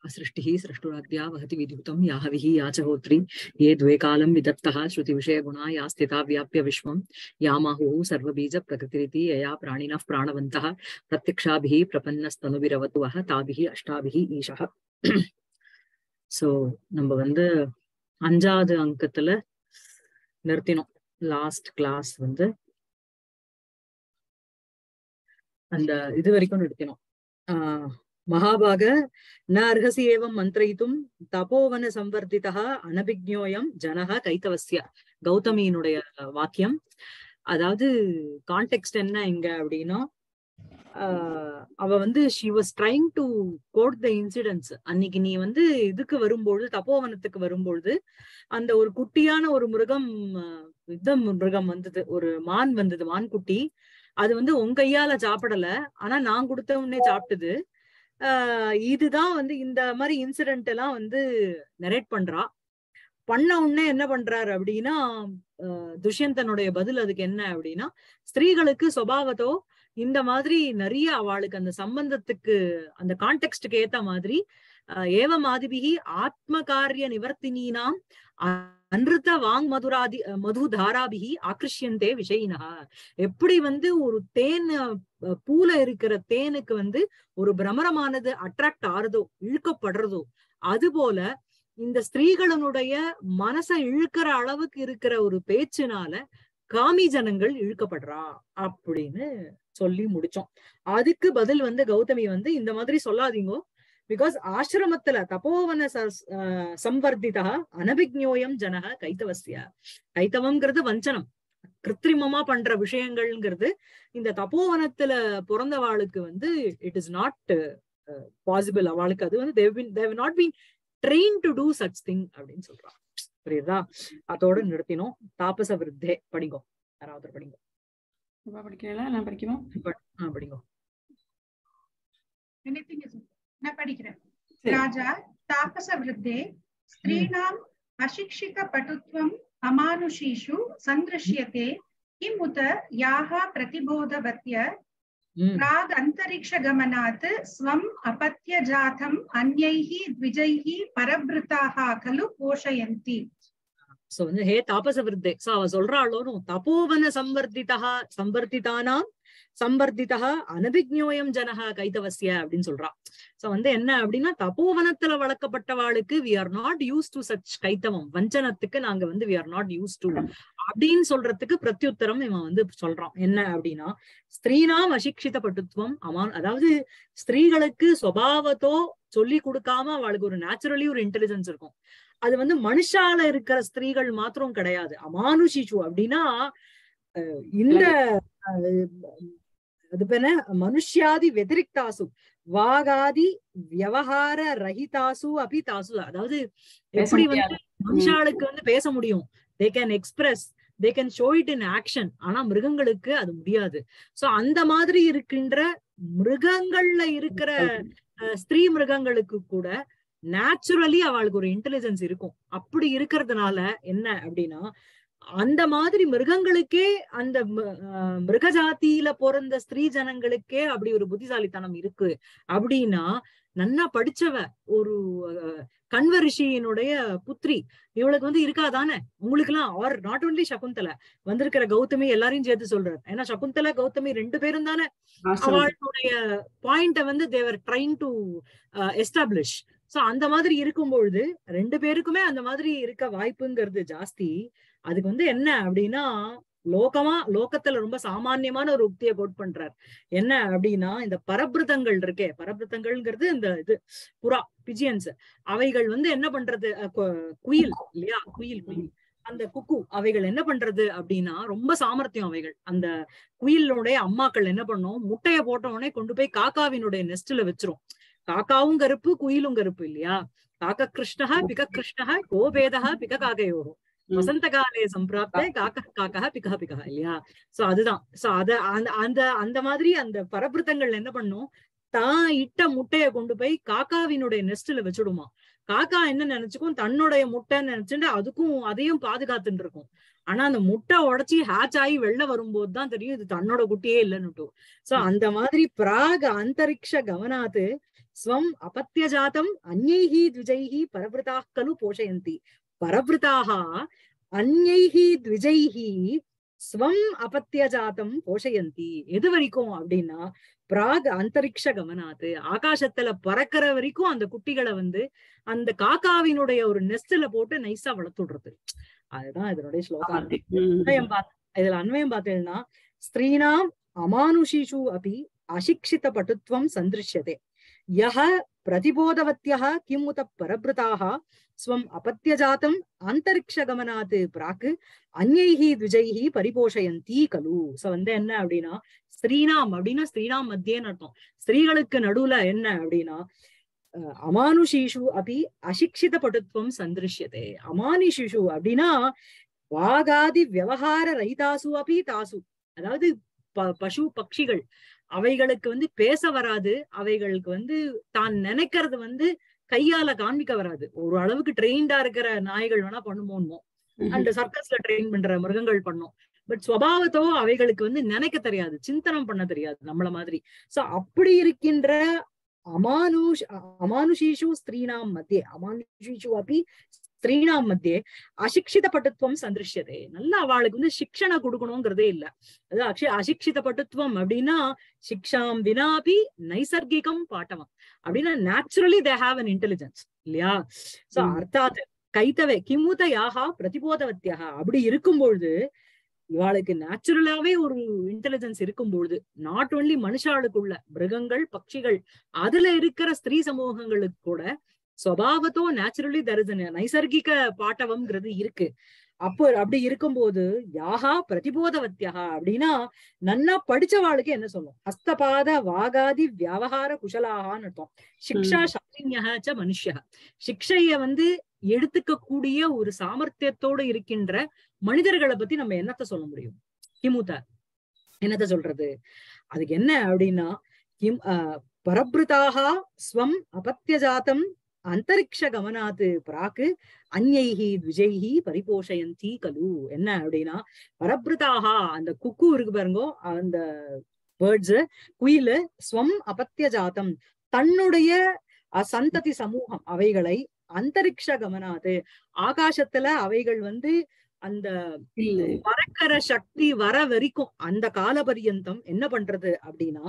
असृष्टिः सृष्टुराज्ञा वहति विद्युतं या हविः या च होत्री ये द्वे कालं विदत्तः श्रुतिविषयगुणा या स्थिता व्याप्य विश्वं या माहुः सर्वबीजप्रकृतिरिति यया प्राणिनः प्राणवन्तः प्रत्यक्षाभिः प्रपन्नस्तनुभिरवतु वः ताभिः अष्टाभिः ஈஷः ஸோ நம்ம வந்து அஞ்சாவது அங்கத்துல நிறுத்தினோம் லாஸ்ட் கிளாஸ் வந்து அந்த இது வரைக்கும் நிறுத்தினோம் ஆஹ் மகாபாக ந அர்ஹசி ஏவம் மந்திரயித்தும் தபோவன சம்வர்த்திதா அனபிக்ஞோயம் ஜனக கைத்தவசிய கௌதமியினுடைய வாக்கியம் அதாவது கான்டெக்ட் என்ன இங்க அப்படின்னா ஆஹ் அவ வந்து she was trying to quote the incidents அன்னைக்கு நீ வந்து இதுக்கு வரும்பொழுது தப்போவனத்துக்கு வரும்பொழுது அந்த ஒரு குட்டியான ஒரு மிருகம் யுத்த மிருகம் வந்தது ஒரு மான் வந்தது மான் குட்டி அது வந்து உன் கையால சாப்பிடல ஆனா நான் கொடுத்த உடனே சாப்பிட்டது ஆஹ் இதுதான் வந்து இந்த மாதிரி இன்சிடென்ட் எல்லாம் வந்து நெரேட் பண்றா பண்ண உடனே என்ன பண்றாரு அப்படின்னா துஷ்யந்தனுடைய பதில் அதுக்கு என்ன அப்படின்னா ஸ்திரீகளுக்கு சுபாவத்தோ இந்த மாதிரி நிறைய அவளுக்கு அந்த சம்பந்தத்துக்கு அந்த கான்டெக்ட்டுக்கு ஏத்த மாதிரி ஏவ மாதிபிகி ஆத்ம காரிய நிவர்த்தினாம் அன்றுத்த வாங் மதுராதி மது தாராபிகி ஆக்ரிஷியந்தே விஷயினா எப்படி வந்து ஒரு தேன் பூல இருக்கிற தேனுக்கு வந்து ஒரு பிரமரமானது அட்ராக்ட் ஆறுதோ இழுக்கப்படுறதோ அது போல இந்த ஸ்திரீகளினுடைய மனசை இழுக்கிற அளவுக்கு இருக்கிற ஒரு பேச்சுனால காமி ஜனங்கள் இழுக்கப்படுறா அப்படின்னு சொல்லி முடிச்சோம் அதுக்கு பதில் வந்து கௌதமி வந்து இந்த மாதிரி சொல்லாதீங்கோ பிகாஸ் ஆசிரமத்துல தபோவன சம்வர்த்திதா அனபிக்ஞோயம் ஜனக கைத்தவசிய கைத்தவம்ங்கிறது வஞ்சனம் கிருத்திரிமமா பண்ற விஷயங்கள்ங்கிறது இந்த தபோவனத்துல பிறந்தவாளுக்கு வந்து இட் இஸ் நாட் பாசிபிள் அவளுக்கு அது வந்து they've not been train to do such thing அப்படின்னு சொல்றான் புரியுதா அதோட நிறுத்தினோம் தாபச விருத்தே படிங்கோ யாராவது படிங்கோ படிக்கிறீங்களா நான் படிக்கணும் படிங்கோ நான் படிக்கிறேன் ராஜா தாபச விருத்தே ஸ்திரீணாம் அசிக்ஷித பட்டுத்வம் அமானுஷீஷு சந்திருஷ்யते किम् उत याः प्रतिबोधवत्य प्राग् अन्तरिक्षगमनात् स्वम् अपत्यजातम् अन्यैः द्विजैः परभृताः खलु पोषयन्ति சோ வந்து ஹே தாபச விருத்தே சோ அவ சொல்றாளோனு தபோவன சம்வர்த்திதா சம்வர்த்திதானாம் சம்பர்த்திதா அனபிக்ஞோயம் ஜனக கைத்தவசிய அப்படின்னு சொல்றான் சோ வந்து என்ன அப்படின்னா தபோவனத்துல வளர்க்கப்பட்டவாளுக்கு we are not use to such கைத்தவம் வஞ்சனத்துக்கு நாங்க வந்து we are not use to அப்படின்னு சொல்றதுக்கு பிரத்யுத்தரம் இவன் வந்து சொல்றான் என்ன அப்படின்னா ஸ்திரீனாம் அசிக்ஷித பட்டுத்துவம் அமான் அதாவது ஸ்திரீகளுக்கு சுவாவத்தோ சொல்லி கொடுக்காம அவளுக்கு ஒரு நேச்சுரலி ஒரு இன்டெலிஜென்ஸ் இருக்கும் அது வந்து மனுஷால இருக்கிற ஸ்திரீகள் மாத்திரம் கிடையாது அமானுஷிச்சு அப்படின்னா இந்த அது பேன மனுஷியாதி வெதிரிக்தாசு வாகாதி வியவகார ரஹிதாசு அபி தாசு அதாவது எப்படி வந்து மனுஷாளுக்கு வந்து பேச முடியும் they can express they can show it in action ஆனா மிருகங்களுக்கு அது முடியாது சோ அந்த மாதிரி இருக்கின்ற மிருகங்கள்ல இருக்கிற ஸ்திரீ மிருகங்களுக்கு கூட நேச்சுரலி அவளுக்கு ஒரு இன்டெலிஜென்ஸ் இருக்கும் அப்படி இருக்கிறதுனால என்ன அப்படின்னா அந்த மாதிரி மிருகங்களுக்கே அந்த மிருக ஜாத்தியில பிறந்த ஸ்திரீ ஜனங்களுக்கே அப்படி ஒரு புத்திசாலித்தனம் இருக்கு அப்படின்னா நன்னா படிச்சவ ஒரு கண்வ ரிஷியினுடைய புத்திரி இவளுக்கு வந்து இருக்காதானே உங்களுக்கு எல்லாம் ஆர் நாட் ஓன்லி சகுந்தலை வந்திருக்கிற கௌதமி எல்லாரையும் சேர்த்து சொல்றாரு ஏன்னா சகுந்தலா கௌதமி ரெண்டு பேரும் தானே அவளுடைய பாயிண்ட வந்து they were trying to establish so அந்த மாதிரி இருக்கும்பொழுது ரெண்டு பேருக்குமே அந்த மாதிரி இருக்க வாய்ப்புங்கிறது ஜாஸ்தி அதுக்கு வந்து என்ன அப்படின்னா லோகமா லோகத்துல ரொம்ப சாமான்யமான ஒரு உக்தியை கோட் பண்றார் என்ன அப்படின்னா இந்த பரபிரதங்கள் இருக்கே பரபிரதங்கள்ங்கிறது இந்த இது புறா பிஜியன்ஸ் அவைகள் வந்து என்ன பண்றது குயில் இல்லையா குயில் குயில் அந்த குக்கு அவைகள் என்ன பண்றது அப்படின்னா ரொம்ப சாமர்த்தியம் அவைகள் அந்த குயிலுடைய அம்மாக்கள் என்ன பண்ணும் முட்டைய போட்ட உடனே கொண்டு போய் காக்காவினுடைய நெஸ்ட்ல வச்சிரும் காக்காவும் கருப்பு குயிலும் கருப்பு இல்லையா காக்க கிருஷ்ணா பிக கிருஷ்ணா கோபேதா பிக காகையோரும் வசந்த காலே சம்பிராப்த காக்க காக்கா பிகா பிகா இல்லையா சோ அதுதான் சோ அத அந்த அந்த அந்த மாதிரி அந்த பரபிருத்தங்கள் என்ன பண்ணும் தான் இட்ட முட்டைய கொண்டு போய் காக்காவினுடைய நெஸ்ட்ல வச்சுடுமா காக்கா என்ன நினைச்சுக்கும் தன்னுடைய முட்டைன்னு நினைச்சுட்டு அதுக்கும் அதையும் பாதுகாத்துட்டு இருக்கும் ஆனா அந்த முட்டை உடைச்சி ஹேச் ஆகி வெளில வரும்போது தான் தெரியும் இது தன்னோட குட்டியே இல்லைன்னுட்டு சோ அந்த மாதிரி பிராக் அந்தரிக்ஷ கவனாத்து ஸ்வம் அபத்திய ஜாத்தம் அந்நைஹி த்விஜைஹி பரவிருதாக கலு போஷயந்தி பரவிருதாக அந்நைஹி த்விஜைஹி ஸ்வம் அபத்திய ஜாத்தம் போஷயந்தி எது வரைக்கும் அப்படின்னா பிராக் அந்தரிக்ஷ கமனாத்து ஆகாசத்துல பறக்கிற வரைக்கும் அந்த குட்டிகளை வந்து அந்த காக்காவினுடைய ஒரு நெஸ்ட்ல போட்டு நைஸா வளர்த்துடுறது அதுதான் இதனுடைய ஸ்லோகம் அன்வயம் பாத் இதுல அன்வயம் பார்த்தீங்கன்னா ஸ்திரீனாம் அமானுஷிஷு அபி அசிக்ஷித பட்டுத்வம் சந்திருஷ்யதே யஹ பிரதிபோதவத்யः கிம் உத பரபிருதாக ஸ்வம் அபத்தியஜாத்தம் அந்தரிக்ஷகமனாத் பிராக் அந்யைஹி த்விஜைஹி பரிபோஷயந்தி கலு சோ வந்து என்ன அப்படின்னா ஸ்ரீனாம் அப்படின்னா ஸ்ரீனாம் மத்தியன்னு அர்த்தம் ஸ்திரீகளுக்கு நடுவுல என்ன அப்படின்னா அஹ், அமானுஷீஷு அபி அசிக்ஷித பட்டுத்வம் சந்திருஷ்யதே அமானுஷிஷு அப்படின்னா வாகாதி விவகார ரைதாசு அபி தாசு அதாவது ப- பசு பட்சிகள் அவைகளுக்கு வந்து பேச வராது அவைகளுக்கு வந்து தான் நினைக்கிறது வந்து கையால காண்பிக்க வராது ஒரு அளவுக்கு ட்ரெயின்டா இருக்கிற நாய்கள் வேணா பண்ணுமோன்மோ அண்ட் சர்க்கஸ்ல ட்ரெயின் பண்ற மிருகங்கள் பண்ணும் பட் ஸ்வபாவத்தோ அவைகளுக்கு வந்து நினைக்க தெரியாது சிந்தனம் பண்ண தெரியாது நம்மள மாதிரி சோ அப்படி இருக்கின்ற அமானுஷ் அமானுஷீஷு ஸ்திரீனாம் மத்தியே அமானுஷீஷு அப்படி ஸ்திரீனாம் மத்தியே அசிக்ஷித பட்டுத்துவம் சந்திருஷ்யதே நல்லா அவளுக்கு வந்து சிக்ஷனை கொடுக்கணுங்கிறதே இல்ல அது அக்ஷ அசிக்ஷித பட்டுத்துவம் அப்படின்னா சிக்ஷாம் வினாபி நைசர்கிகம் பாட்டவம் அப்படின்னா naturally they have an intelligence இல்லையா சோ ம். அர்த்தாத் கைத்தவே கிமுத யாகா பிரதிபோதவத்தியாக அப்படி இருக்கும் பொழுது இவாளுக்கு நேச்சுரலாவே ஒரு இன்டெலிஜென்ஸ் இருக்கும் பொழுது நாட் ஒன்லி மனுஷாளுக்குள்ள மிருகங்கள் பட்சிகள் அதுல இருக்கிற ஸ்திரீ சமூகங்களுக்கு கூட சுவாவத்தோ நேச்சுரலி தரிச நைசர்கிக பாட்டவம்ங்கிறது இருக்கு அப்போ அப்படி இருக்கும்போது யாகா பிரதிபோதவத்தியா அப்படின்னா நன்னா படிச்சவாளுக்கு என்ன சொல்லும் ஹஸ்தபாத வாகாதி வியாவகார குஷலாகான்னு அர்த்தம் சிக்ஷா சாலின்யா ச மனுஷ்யா சிக்ஷைய வந்து எடுத்துக்க கூடிய ஒரு சாமர்த்தியத்தோடு இருக்கின்ற மனிதர்களை பத்தி நம்ம என்னத்த சொல்ல முடியும் கிமுத என்னத்த சொல்றது அதுக்கு என்ன அப்படின்னா கிம் ஆஹ் பரபிருதாக ஸ்வம் அபத்தியஜாத்தம் அந்தரிக்ஷ கமனாத்து பிராக்கு அந்யைஹி த்விஜைஹி பரிபோஷயந்தி கலு என்ன அப்படின்னா பரபிருதாக அந்த குக்கு இருக்கு பாருங்க அந்த பேர்ட்ஸ் குயிலு ஸ்வம் அபத்தியஜாத்தம் தன்னுடைய அஹ், சந்ததி சமூகம் அவைகளை அந்தரிக்ஷ கமனாது ஆகாசத்துல அவைகள் வந்து அந்த இல்லை பறக்கிற சக்தி வர வரைக்கும் அந்த கால பரியந்தம் என்ன பண்றது அப்படின்னா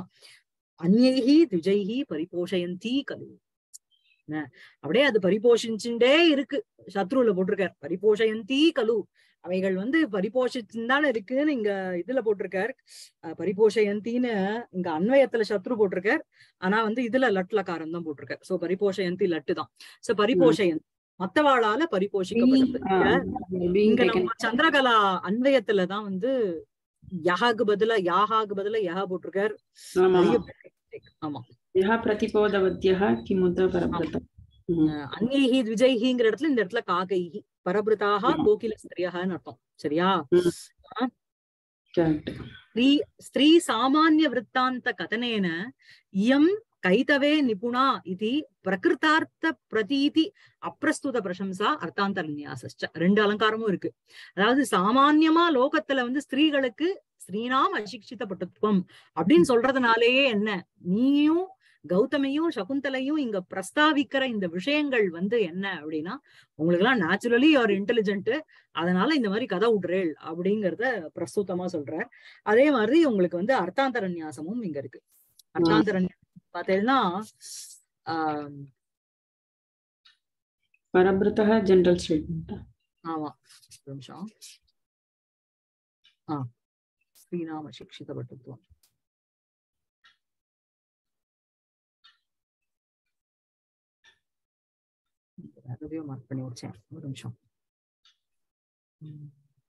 அந்நைஹி திஜைஹி பரிபோஷயந்தி கலு என்ன, அப்படியே அது பரிபோஷிச்சுட்டே இருக்கு சத்ருல போட்டிருக்கார் பரிபோஷயந்தி கலு அவைகள் வந்து பரிபோஷிச்சுதானே இருக்குன்னு இங்க இதுல போட்டிருக்கார் அஹ் பரிபோஷயந்தின்னு இங்க அன்வயத்துல சத்ரு போட்டிருக்கார் ஆனா வந்து இதுல லட்லக்காரம் தான் போட்டிருக்கார் சோ பரிபோஷயந்தி லட்டு தான் சோ பரிபோஷயந்தி மத்தவாளால பரிபோஷிக்கப்படுறது இங்க- இங்க நம்ம சந்திரகலா அன்வயத்துலதான் வந்து யஹாக்கு பதிலா யாஹாக்கு பதிலா யஹா போட்டிருக்கார் நிறைய mistake. ஆமா யஹ பிரதிபோதவத்யः கிமுத பரபிரதம் அஹ் அந்நைஹி த்விஜைஹிங்கிற இடத்துல இந்த இடத்துல காகைஹி பரபிருதாக ஆமா. கோகில ஸ்திரியகான்னு அர்த்தம் சரியா கரெக்ட் ஸ்திரீ ஸ்திரீ சாமானிய விற்த்தாந்த கதனேன இயம் கைதவே நிபுணா இது பிரகிருத்தார்த்த பிரதீதி அப்பிரஸ்துத பிரசம்சா அர்த்தாந்தரநியாசஸ்ச ரெண்டு அலங்காரமும் இருக்கு அதாவது சாமான்யமா லோகத்துல வந்து ஸ்திரீகளுக்கு ஸ்ரீனாம் அசிக்ஷித பட்டுத்துவம் அப்படின்னு சொல்றதுனாலேயே என்ன நீயும் கௌதமையும் சகுந்தலையும் இங்க பிரஸ்தாவிக்கிற இந்த விஷயங்கள் வந்து என்ன அப்படின்னா உங்களுக்கு எல்லாம் நேச்சுரலி ஒரு இன்டெலிஜென்ட் அதனால இந்த மாதிரி கதை விடுறேள் அப்படிங்கறத பிரஸ்துதமா சொல்றார் அதே மாதிரி உங்களுக்கு வந்து அர்த்தாந்தர நியாசமும் இங்க இருக்கு அர்த்தாந்தர நியாசம் பார்த்தீங்கன்னா ஆஹ் பரபிரதः ஜெனரல் ஸ்டேட்மெண்ட் ஆமா ஒரு நிமிஷம் ஆ ஸ்ரீநாம சிக்ஷித பட்டுத்துவம் வேறதையோ மார்க் பண்ணி வச்சேன் ஒரு நிமிஷம் ம்.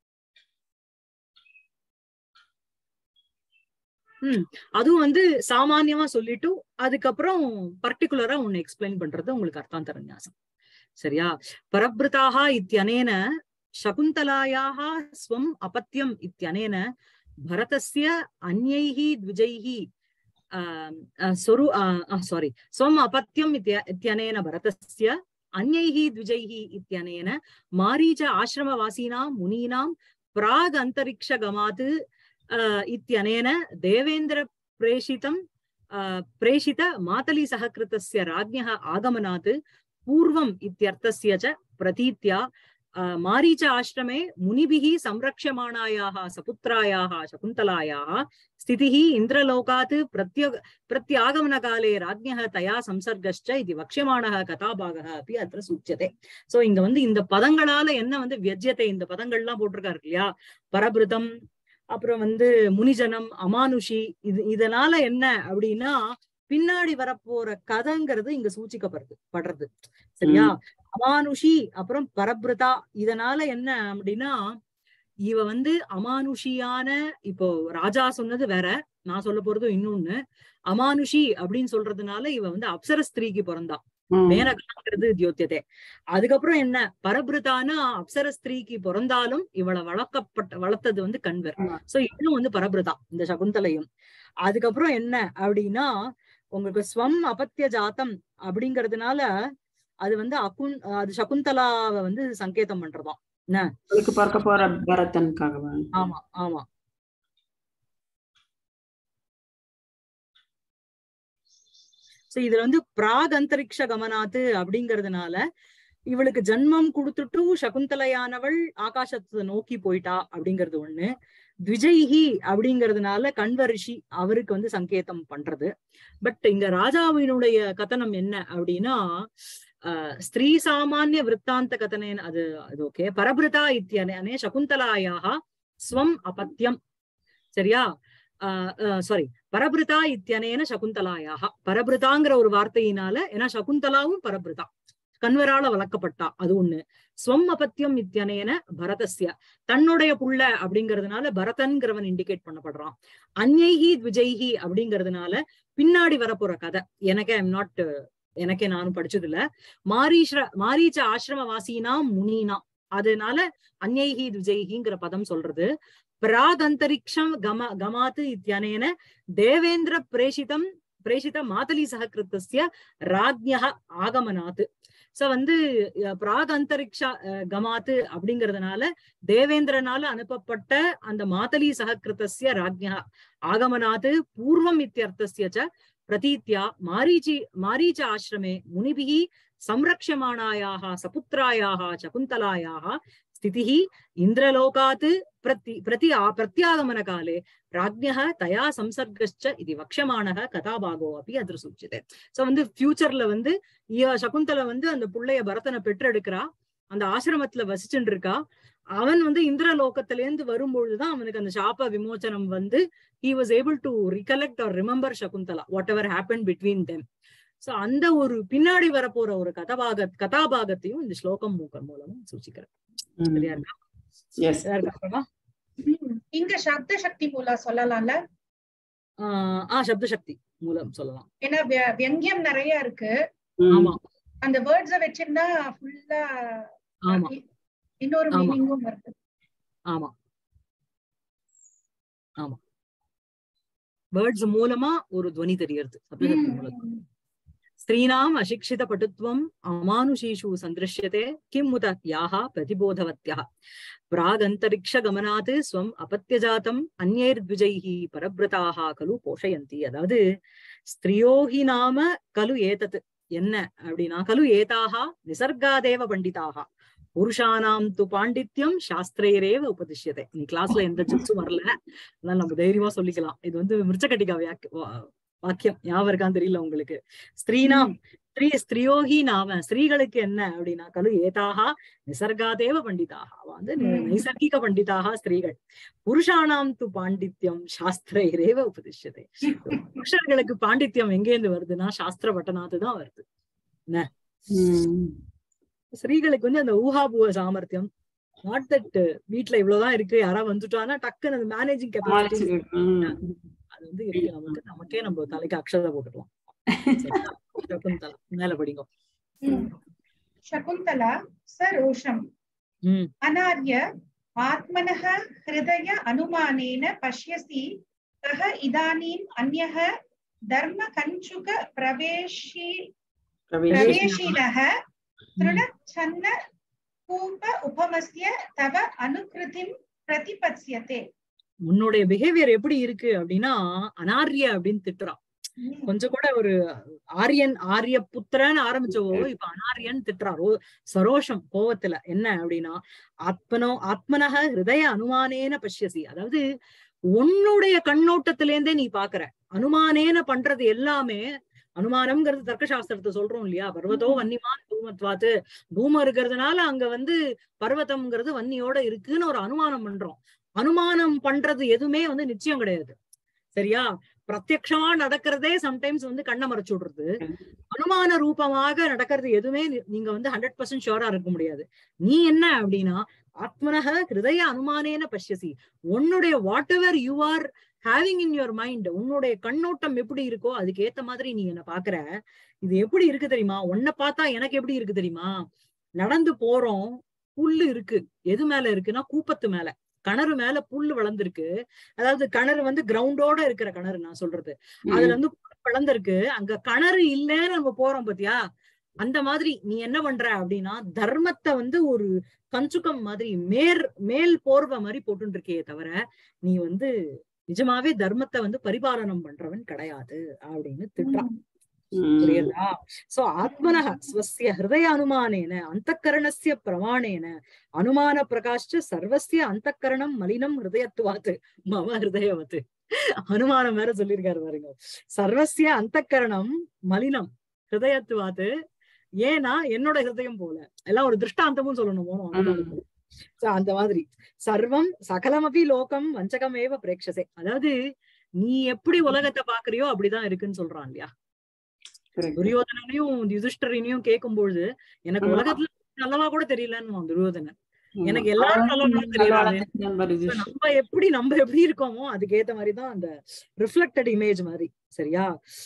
ம் அதுவும் வந்து சாமானியமா சொல்லிட்டு அதுக்கப்புறம் பர்டிகுலரா ஒன்னு எக்ஸ்பிளைன் பண்றது உங்களுக்கு அர்த்தாந்தர நியாசம் சரியா பரபிருதாக இத்தியனேன சகுந்தலாயாக ஸ்வம் அபத்தியம் இத்தியனேன பரதஸ்ய அந்யைஹி த்விஜைஹி ஆம், அஹ், சொரு சாரி ஸ்வம் அபத்தியம் இத்ய- இத்தியனேன பரதஸ்ய अन्यैः द्विजैः इत्यनेन मारीच आश्रमवासीनां मुनीनां प्राग् अन्तरिक्षगमात् अ, इत्यनेन देवेन्द्र प्रेषितं अ, प्रेषित मातली सहकृतस्य राज्ञः आगमनात् पूर्वम् इत्यर्थस्य च प्रतीत्या अ, मारीच आश्रमे मुनिभिः संरक्ष्यमाणायाः सपुत्रायाः शकुन्तलायाः स्थितिः इन्द्रलोकात् प्रत्य प्रत्यागमनकाले राज्ञः तया संसर्गश्च इति वक्ष्यमाणः கதாபாகः अपि अत्र सूच्यते சோ இங்க வந்து இந்த பதங்களால என்ன வந்து வியஜ்யத்தை இந்த பதங்கள்லாம் போட்டிருக்காரு இல்லையா பரபிருதம் அப்புறம் வந்து முனிஜனம் அமானுஷி இது இதனால என்ன அப்படின்னா பின்னாடி வரப்போற கதைங்கிறது இங்க சூச்சிக்கப்படுறது படுறது சரியா அமானுஷி அப்புறம் பரபிருதா இதனால என்ன அப்படின்னா இவ வந்து அமானுஷியான இப்போ ராஜா சொன்னது வேற நான் சொல்ல போறது இன்னொன்னு அமானுஷி அப்படின்னு சொல்றதுனால இவ வந்து அப்சர ஸ்திரீக்கு பிறந்தா ம். மேனகாங்கிறது தியோத்தியதே அதுக்கப்புறம் என்ன பரபிருதானா அப்சர ஸ்திரீக்கு பிறந்தாலும் இவளை வளர்க்கப்பட்ட வளர்த்தது வந்து கண்வர் ஆமா. சோ இன்னும் வந்து பரபிருதா இந்த சகுந்தலையும் அதுக்கப்புறம் என்ன அப்படின்னா உங்களுக்கு ஸ்வம் அபத்திய ஜாத்தம் அப்படிங்கறதுனால அது வந்து அகுன் அது சகுந்தலாவை வந்து சங்கேதம் பண்றதாம் அவளுக்கு பார்க்க போற பரதனுக்காகவா ஆமா ஆமா சோ இதுல வந்து பிராக் அந்தரிக்ஷ கமனாத்து அப்படிங்கறதுனால இவளுக்கு ஜன்மம் கொடுத்துட்டு சகுந்தலையானவள் ஆகாசத்தை நோக்கி போயிட்டா அப்படிங்கிறது ஒண்ணு த்விஜைஹி அப்படிங்கறதுனால கண்வரிஷி அவருக்கு வந்து சங்கேதம் பண்றது பட் இங்க ராஜாவினுடைய கதனம் என்ன அப்படின்னா அஹ், ஸ்திரீ சாமானிய விற்த்தாந்த கதனேன் அது அது ஓகே பரபிருதா இத்தியனே சகுந்தலாயாக ஸ்வம் அபத்தியம் சரியா சாரி பரபிருதா இத்தியனேன சகுந்தலாயாக பரபிருதாங்கிற ஒரு வார்த்தையினால ஏன்னா சகுந்தலாவும் பரபிருதா கண்வரால வளர்க்கப்பட்டா அது ஒண்ணு ஸ்வம் அபத்தியம் இத்தியனேன பரதஸ்ய தன்னுடைய புள்ள அப்படிங்கறதுனால பரதன்கிறவன் இண்டிகேட் பண்ணப்படுறான் அந்நைஹி த்விஜைஹி அப்படிங்கறதுனால பின்னாடி வரப்போற கதை எனக்கே ஐம் நாட் எனக்கே நானும் படிச்சது இல்ல மாரீஸ்ர மாரீச்ச ஆசிரமவாசினா முனினா அதனால அந்நைஹி த்விஜைஹிங்கிற பதம் சொல்றது பிராகந்தரிக்ஷம் கம கமாத்து இத்தியனேன தேவேந்திர பிரேஷிதம் பிரேஷித மாதலி சககிருத்தஸ்ய ராஜ்யः ஆகமனாத்து சோ வந்து அஹ், பிராக் அந்தரிக்ஷ அஹ், கமாத்து அப்படிங்கறதுனால தேவேந்திரனால அனுப்பப்பட்ட அந்த மாதலி சககிருத்தஸ்ய ராஜ்யः ஆகமனாத்து பூர்வம் இத்தியர்த்தஸ்ய ச பிரதீத்யா மாரீச்சி மாரீச்ச ஆசிரமே முனிபிः संरक्ष्यमाणायाः सपुत्रायाः शकुन्तलायाः स्थितिः इन्द्रलोकात् प्रति प्रति आ- प्रत्यागमनकाले राज्ञः தயா சம்சர்கச்ச இது வக்ஷமானக கதாபாகோ அப்படி அದ್ರ சூச்சியதே சோ வந்து ஃபியூச்சர்ல வந்து இவ சகுந்தலை வந்து அந்த புள்ளைய பரதனை பெற்றெடுக்கிறா அந்த ஆசிரமத்துல வசிச்சுட்டு இருக்கா அவன் வந்து இந்திரலோகத்துல இருந்து வரும்பொழுதுதான் அவனுக்கு அந்த சாப விமோச்சனம் வந்து he was able to recollect or remember Shakuntala whatever happen between them so அந்த ஒரு பின்னாடி வரப்போற ஒரு கதாபாக கதாபாகத்தையும் இந்த ஸ்லோகம் மூக்க மூலமா சூச்சிக்கிறேன் சரியா இருக்கா எஸ் சரியா இருக்கா பிரபா? ம். இங்க சப்த சக்தி மூலா சொல்லலாம்ல ஆஹ் ஆஹ் சப்த சக்தி மூலம் சொல்லலாம் ஏன்னா விய- வியங்கியம் நிறைய இருக்கு ஆமா அந்த வேர்ட்ஸ வச்சிருந்தா ஃபுல்லா ஆமா இன்னொரு ஆமா. மீனிங்கும் வருது ஆமா ஆமா வேர்ட்ஸ் மூலமா ஒரு துவனி தெரியறது சப்தசக்தி மூலம் ம். ஸ்திரீனாம் அசிக்ஷித பட்டுத்வம் அமானுஷீஷு சந்திருஷ்யதே கிம் உத யாः பிரதிபோதவத்யः பிராகந்தரிக்ஷ ஸ்வம் அபத்தியஜாத்தம் அந்நைர்த்விஜைः பரபிரதாः கலு போஷயந்தி அதாவது ஸ்திரியோஹி நாம கலு ஏதத் என்ன அப்படின்னா கலு ஏதாக நிசர்காதேவ பண்டிதாக புருஷானாம் து பாண்டித்யம் சாஸ்திரைரேவ உபதிஷ்யதே நீ கிளாஸ்ல எந்த ஜிப்ஸும் வரல அதனால நம்ம தைரியமா சொல்லிக்கலாம் இது வந்து மிருச்சகட்டிகா வியாக் வா- வாக்கியம் ஞாபகம் இருக்கான்னு தெரியல உங்களுக்கு ஸ்திரீனாம் ஸ்திரீ ஸ்திரியோகி நாம ஸ்திரீகளுக்கு என்ன அப்படின்னா கலு ஏதாக நிசர்காதேவ பண்டிதாக அவ வந்து நி- ம். நைசர்கிக பண்டிதாக ஸ்திரீகள் புருஷானாம் து பாண்டித்யம் சாஸ்திரைரேவ உபதிஷ்யதே புருஷர்களுக்கு பாண்டித்யம் எங்கேருந்து வருதுன்னா சாஸ்திர பட்டனாத்து தான் வருது ஸ்திரீகளுக்கு வந்து அந்த ஊகாபூவ சாமர்த்தியம் நாட் தட் வீட்ல இவ்வளவுதான் இருக்கு யாரா வந்துட்டானா டக்குன்னு அந்த மேனேஜிங் கெப்பாசிட்டி அது வந்து இருக்கு நமக்கு நமக்கே நம்ம தலைக்கு அக்ஷதை போட்டுக்கலாம் சரியா? சகுந்தலா. மேல படிங்க ம். சகுந்தலா சரோஷம் ம் अनार्य आत्मनः हृदय अनुमानेन पश्यसि कः इदानीम् अन्यः धर्मकञ्चुक प्रवेशी प्रवेशिनः तृणच्छन्न कूप उपमस्य तव अनुकृतिं प्रतिपत्स्यते உன்னுடைய பிஹேவியர் எப்படி இருக்கு அப்படின்னா அனாரிய அப்படின்னு திட்டுறான் கொஞ்சம் கூட ஒரு ஆரியன் ஆரிய புத்திரன்னு ஆரம்பிச்சவோ இப்ப அனாரியன் திட்டுறாரோ சரோஷம் கோவத்துல என்ன அப்படின்னா ஆத்மனோ ஆத்மனக ஹிருதய அனுமானேன பஷ்யசி அதாவது உன்னுடைய கண்ணோட்டத்திலேருந்தே நீ பாக்குற அனுமானேன பண்றது எல்லாமே அனுமானம்ங்கிறது தர்க்கசாஸ்திரத்தை சொல்றோம் இல்லையா பர்வதோ வன்னிமான் பூமத்வாத்து பூமம் இருக்கிறதுனால அங்க வந்து பர்வதம்ங்கிறது வன்னியோட இருக்குன்னு ஒரு அனுமானம் பண்றோம் அனுமானம் பண்றது எதுவுமே வந்து நிச்சயம் கிடையாது சரியா பிரத்யக்ஷமா நடக்கிறதே சம்டைம்ஸ் வந்து கண்ணை மறைச்சு விடுறது அனுமான ரூபமாக நடக்கிறது எதுவுமே நீ- நீங்க வந்து ஹண்ட்ரட் பர்சன்ட் ஷோரா இருக்க முடியாது நீ என்ன அப்படின்னா ஆத்மனக ஹிருதய அனுமானேன பஷ்யசி உன்னுடைய whatever you are having in your mind உன்னுடைய கண்ணோட்டம் எப்படி இருக்கோ அதுக்கு ஏத்த மாதிரி நீ என்ன பாக்குற இது எப்படி இருக்கு தெரியுமா உன்னை பார்த்தா எனக்கு எப்படி இருக்கு தெரியுமா நடந்து போறோம் புல்லு இருக்கு எது மேல இருக்குன்னா கூப்பத்து மேல கிணறு மேல புல்லு வளர்ந்திருக்கு அதாவது கிணறு வந்து கிரவுண்டோட இருக்கிற கிணறு நான் சொல்றது அதுல வந்து புல் வளர்ந்திருக்கு அங்க கிணறு இல்லைன்னு நம்ம போறோம் பாத்தியா அந்த மாதிரி நீ என்ன பண்ற அப்படின்னா தர்மத்தை வந்து ஒரு கஞ்சுக்கம் மாதிரி மேர் மேல் போர்வை மாதிரி போட்டுட்டு இருக்கியே தவிர நீ வந்து நிஜமாவே தர்மத்தை வந்து பரிபாலனம் பண்றவன் கிடையாது அப்படின்னு திட்டுறான் புரியுதா சோ ஆத்மனः ஸ்வஸ்ய ஹிருதய அனுமானேன அந்தக்கரணஸ்ய பிரமாணேன அனுமான பிரகாஷ்ட சர்வஸ்ய அந்தக்கரணம் மலினம் ஹிருதயத்துவாத்து மம ஹிருதயவத்து அனுமானம் வேற சொல்லியிருக்காரு பாருங்க சர்வஸ்ய அந்தக்கரணம் மலினம் ஹிருதயத்துவாத்து ஏன்னா என்னோட ஹிருதயம் போல எல்லாம் ஒரு திருஷ்டாந்தமும் சொல்லணும் போனோம் அனுமானத்துல. So, அந்த மாதிரி சர்வம் சகலமபி லோகம் வஞ்சகமேவ பிரேக்ஷசே அதாவது நீ எப்படி உலகத்தை பாக்குறியோ அப்படிதான் இருக்குன்னு சொல்றான் இல்லையா துரியோதனனையும் யுதிஷ்டரையும் கேட்கும் பொழுது எனக்கு ஆமா. உலகத்துல நல்லவா கூட தெரியலன்னு துரியோதனன் எனக்கு எல்லாரும் நல்லவங்களா தெரியாது. So, நம்ம எப்படி நம்ம எப்படி இருக்கோமோ அதுக்கு ஏத்த மாதிரிதான் அந்த ரிஃப்ளெக்டட் இமேஜ் மாதிரி சரியா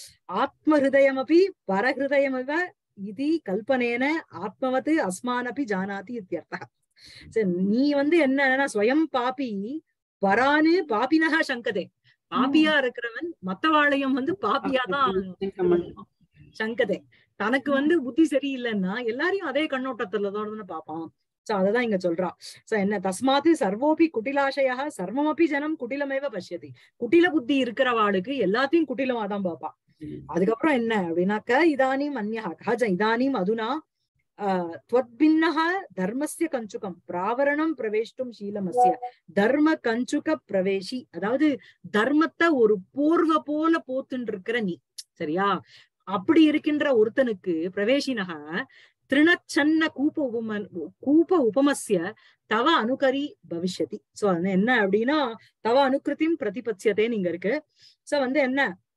ஆத்ம ஹிருதயமபி பரஹிருதயமிவ இது கல்பனேன ஆத்மவத்து அஸ்மானபி ஜானாதி இத்தியர்த்தா சரி நீ வந்து என்னன்னா ஸ்வயம் பாபி பரானு பாபினக சங்கதே பாபியா இருக்கிறவன் மத்தவாளையும் வந்து பாப்பியா தான் சங்கதே தனக்கு வந்து புத்தி சரியில்லைன்னா எல்லாரையும் அதே கண்ணோட்டத்துல தான் பாப்பான் சோ அததான் இங்க சொல்றா சோ என்ன தஸ்மாத்து சர்வோபி குட்டிலாசயா சர்வமபி ஜனம் குட்டிலமேவ பஷ்யதி குட்டில புத்தி இருக்கிறவாளுக்கு எல்லாத்தையும் குட்டிலமா தான் பாப்பா அதுக்கப்புறம் என்ன அப்படின்னாக்க இதானீம் அந்யா கஹஜ இதானீம் அதுனா ஆஹ் त्वद्भिन्नः தர்மஸ்ய கஞ்சுகம் பிராவரணம் பிரவேஷ்டும் சீலமஸ்ய தர்ம கஞ்சுக பிரவேசி அதாவது தர்மத்தை ஒரு போர்வ போல போத்துன்னு இருக்கிற நீ சரியா அப்படி இருக்கின்ற ஒருத்தனுக்கு பிரவேசினக திருணச்சன்ன கூப்ப உபம கூப்ப உபமஸ்ய தவ அனுகரி பவிஷ்யதி சோ அது என்ன அப்படின்னா தவ அனுகிருத்தியும் பிரதிபத்தியதேன்னு இங்க இருக்கு சோ வந்து என்ன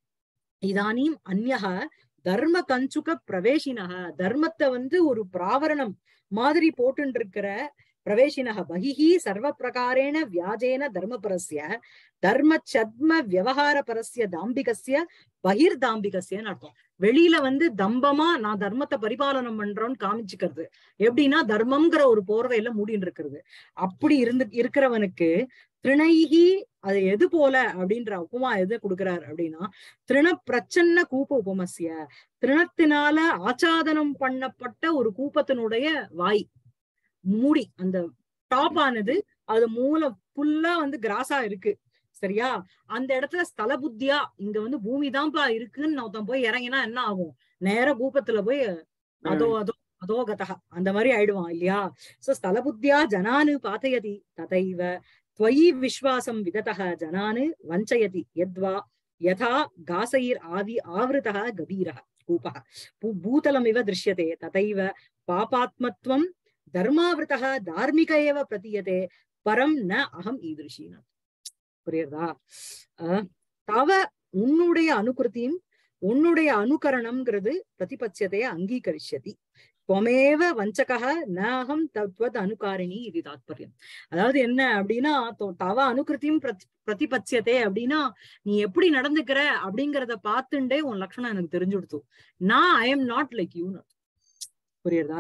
இதானீம் அந்யக தர்ம கஞ்சுக பிரவேசினக தர்மத்தை வந்து ஒரு பிராவரணம் மாதிரி போட்டுட்டு இருக்கிற பிரவேசினக பகிஹி சர்வ பிரகாரேண வியாஜேன தர்மபரஸ்ய தர்ம சத்ம விவகார பரஸ்ய தாம்பிகஸ்ய பகிர் தாம்பிகஸ்யன்னு அர்த்தம் வெளியில வந்து தம்பமா நான் தர்மத்தை பரிபாலனம் பண்றோம்னு காமிச்சுக்கிறது எப்படின்னா தர்மம்ங்கிற ஒரு போர்வையில மூடின்னு இருக்கிறது அப்படி இருந்து இருக்கிறவனுக்கு திருணைகி அது எது போல அப்படின்ற உப்புமா எது கொடுக்கிறார் அப்படின்னா திருண பிரச்சன்ன கூப்ப உபமசிய திருணத்தினால ஆச்சாதனம் பண்ணப்பட்ட ஒரு கூப்பத்தினுடைய வாய் மூடி அந்த டாப் ஆனது அது மூலம் ஃபுல்லா வந்து கிராஸா இருக்கு சரியா அந்த இடத்துல ஸ்தல புத்தியா இங்க வந்து பூமி தான்ப்பா இருக்குன்னு ஒருத்தன் போய் இறங்கினா என்ன ஆகும் நேர கூப்பத்துல போய் அதோ அதோ அதோ கதா அந்த மாதிரி ஆயிடுவான் இல்லையா சோ ஸ்தல புத்தியா ஜனானு பாத்தயதி ததைவ त्वयि विश्वासं विदतः जनान् वञ्चयति यद्वा यथा गासैर् आदि आवृतः गभीरः कूपः भू- भूतलमिव दृश्यते तथैव पापात्मत्वं धर्मावृतः धार्मिक एव प्रतीयते परं न अहम् ईदृशीन புரியுறதா அஹ் தவ உன்னுடைய அனுகிருத்தியும் உன்னுடைய அனுகரணம்ங்கிறது பிரதிபட்சத்தைய அங்கீகரிஷதி துவமேவ வஞ்சகः நாகம் தத்வத் அனுகாரிணி இது தாத்பரியம் அதாவது என்ன அப்படின்னா தொ- தவ அனுகிருத்தியும் பிரதி பிரதிபட்சியதே அப்படின்னா நீ எப்படி நடந்துக்கிற அப்படிங்கறத பார்த்துண்டே உன் லட்சணம் எனக்கு தெரிஞ்சு கொடுத்து நான் I am not like you புரியுறதா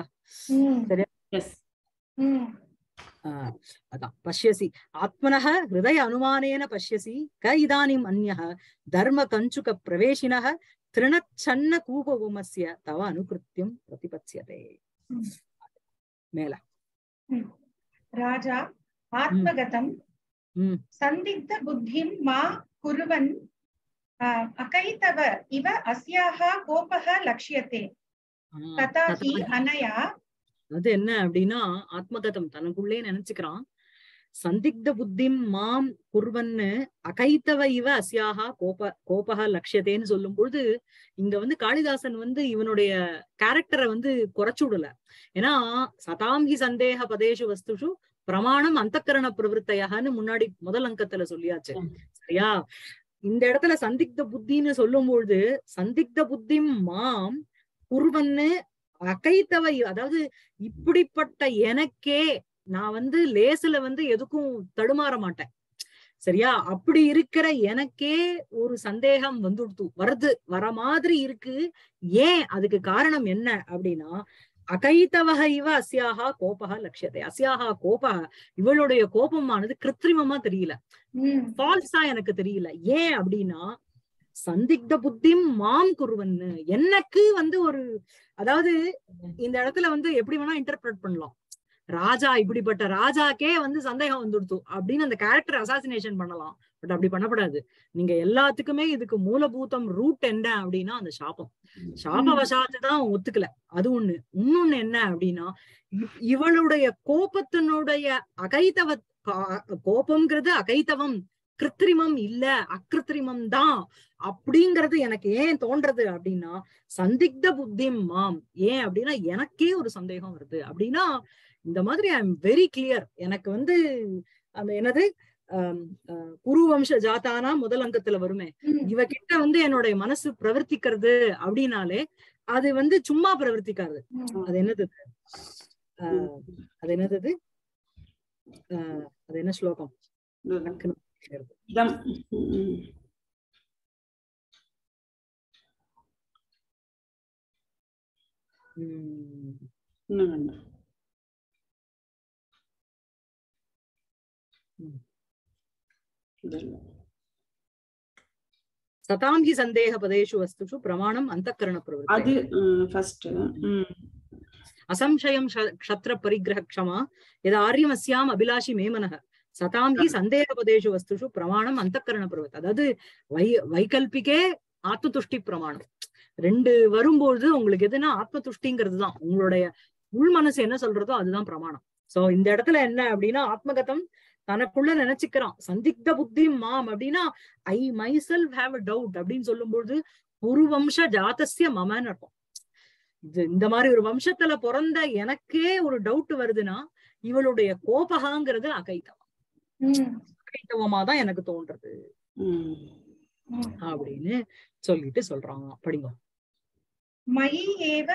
எஸ் ஆஹ் அதான் பஷ்யசி ஆத்மனः ஹிருதய அனுமானேன பஷ்யசி க இதானிம் அந்யः தர்ம கஞ்சுக பிரவேசினः திருணச்சன்ன கூப உமஸ்ய தவ அனுகிருத்தியம் பிரதிபத்யதே ம். மேல राजा आत्मगतम् ம் सन्दिग्ध बुद्धिं मा कुर्वन् अ, अकैतव इव अस्याः कोपः लक्ष्यते ஆ, तथा हि तथा- अनया அது என்ன அப்படின்னா ஆத்மகதம் தனக்குள்ளே நினைச்சுக்கிறான் சந்திக்த புத்திம் மாம் குர்வன்னு அகைத்தவ இவ அஸ்யாகா கோப கோபக லட்சியத்தேன்னு சொல்லும் பொழுது இங்க வந்து காளிதாசன் வந்து இவனுடைய கேரக்டரை வந்து குறைச்சு விடல ஏன்னா சதாம்ஹி சந்தேக பதேஷு வஸ்துஷு பிரமாணம் அந்தக்கரண பிரவருத்தையான்னு முன்னாடி முதல் அங்கத்துல சொல்லியாச்சு ம். சரியா இந்த இடத்துல சந்திக்த புத்தின்னு சொல்லும் பொழுது சந்திக்த புத்திம் மாம் குர்வன்னு அகைத்தவை அதாவது இப்படிப்பட்ட எனக்கே நான் வந்து லேசுல வந்து எதுக்கும் தடுமாற மாட்டேன் சரியா அப்படி இருக்கிற எனக்கே ஒரு சந்தேகம் வந்துடுத்து வருது வர மாதிரி இருக்கு ஏன் அதுக்கு காரணம் என்ன அப்படின்னா அகைத்தவக இவ அஸ்யாகா கோபக லட்சியத்தை அஸ்யாகா கோபக இவளுடைய கோபமானது கிருத்திரிமமா தெரியல ம், ஃபால்ஸா எனக்கு தெரியல ஏன் அப்படின்னா சந்திக்த புத்திம் மாம் குருவன்னு எனக்கு வந்து ஒரு அதாவது இந்த இடத்துல வந்து எப்படி வேணா இன்டர்பிரட் பண்ணலாம் ராஜா இப்படிப்பட்ட ராஜாக்கே வந்து சந்தேகம் வந்துடுத்து அப்படின்னு அந்த கேரக்டர் அசாசினேஷன் பண்ணலாம் பட் அப்படி பண்ணப்படாது நீங்க எல்லாத்துக்குமே இதுக்கு மூலபூதம் ரூட் என்ன அப்படின்னா அந்த சாபம் சாபவசாத்து தான் அவன் ஒத்துக்கல அது ஒண்ணு இன்னொன்னு என்ன அப்படின்னா இவ்- இவளுடைய கோபத்தினுடைய அகைத்தவ கா- கோபம்ங்கிறது அகைத்தவம் கிருத்திரிமம் இல்ல அக்கிருத்திரிமம் தான் அப்படிங்கறது எனக்கு ஏன் தோன்றது அப்படின்னா சந்திக்த புத்திம் மாம் ஏன் அப்படின்னா எனக்கே ஒரு சந்தேகம் வருது அப்படின்னா இந்த மாதிரி ஐ எம் வெரி கிளியர் எனக்கு வந்து அந்த என்னது ஆம், அஹ், குரு வம்ச ஜாத்தானா முதல் அங்கத்துல வருமே ம், இவ கிட்ட வந்து என்னுடைய மனசு பிரவர்த்திக்கிறது அப்படின்னாலே அது வந்து சும்மா பிரவர்த்திக்காது ம். அது என்னது ஆஹ், அது என்னது அது? ஆஹ், அது என்ன ஸ்லோகம் டக்குனு தெரியாது. இதம் ம். உம் இன்னும் வேண்டாம் ம். இதெல்லாம் சதாம் ஹி சந்தேக பதேஷு வஸ்துஷு பிரமாணம் அந்தக்கரண அது பிரவருத்தி ஃபர்ஸ்ட் அசம்சயம் க்ஷ- க்ஷத்ர பரிகிரக க்ஷமா எது ஆரியமஸ்யாம் அபிலாஷி மேமனக சதாம் ஹி சந்தேக பதேஷு வஸ்துஷு பிரமாணம் அந்தக்கரண பிரவருத்தி அதாவது வை வைகல்பிக்கே ஆத்ம துஷ்டி பிரமாணம் ரெண்டு வரும்போது உங்களுக்கு எதுனா ஆத்ம துஷ்டிங்கிறது தான் உங்களுடைய உள் மனசு என்ன சொல்றதோ அதுதான் பிரமாணம் சோ இந்த இடத்துல என்ன அப்படின்னா ஆத்மகதம் தனக்குள்ள நினைச்சுக்கிறான் சந்திக்த புத்தி மாம் அப்படின்னா I myself have a doubt அப்படின்னு சொல்லும்போது ஒரு வம்ச ஜாதஸ்ய மமன்னு அர்த்தம் இது இந்த மாதிரி ஒரு வம்சத்துல பிறந்த எனக்கே ஒரு டவுட் வருதுன்னா இவளுடைய கோபகாங்கிறது அகைத்தவம் ம், அகைத்தவமா தான் எனக்கு தோன்றது ம். அப்படின்னு சொல்லிட்டு சொல்றாங்க படிங்க मयि एव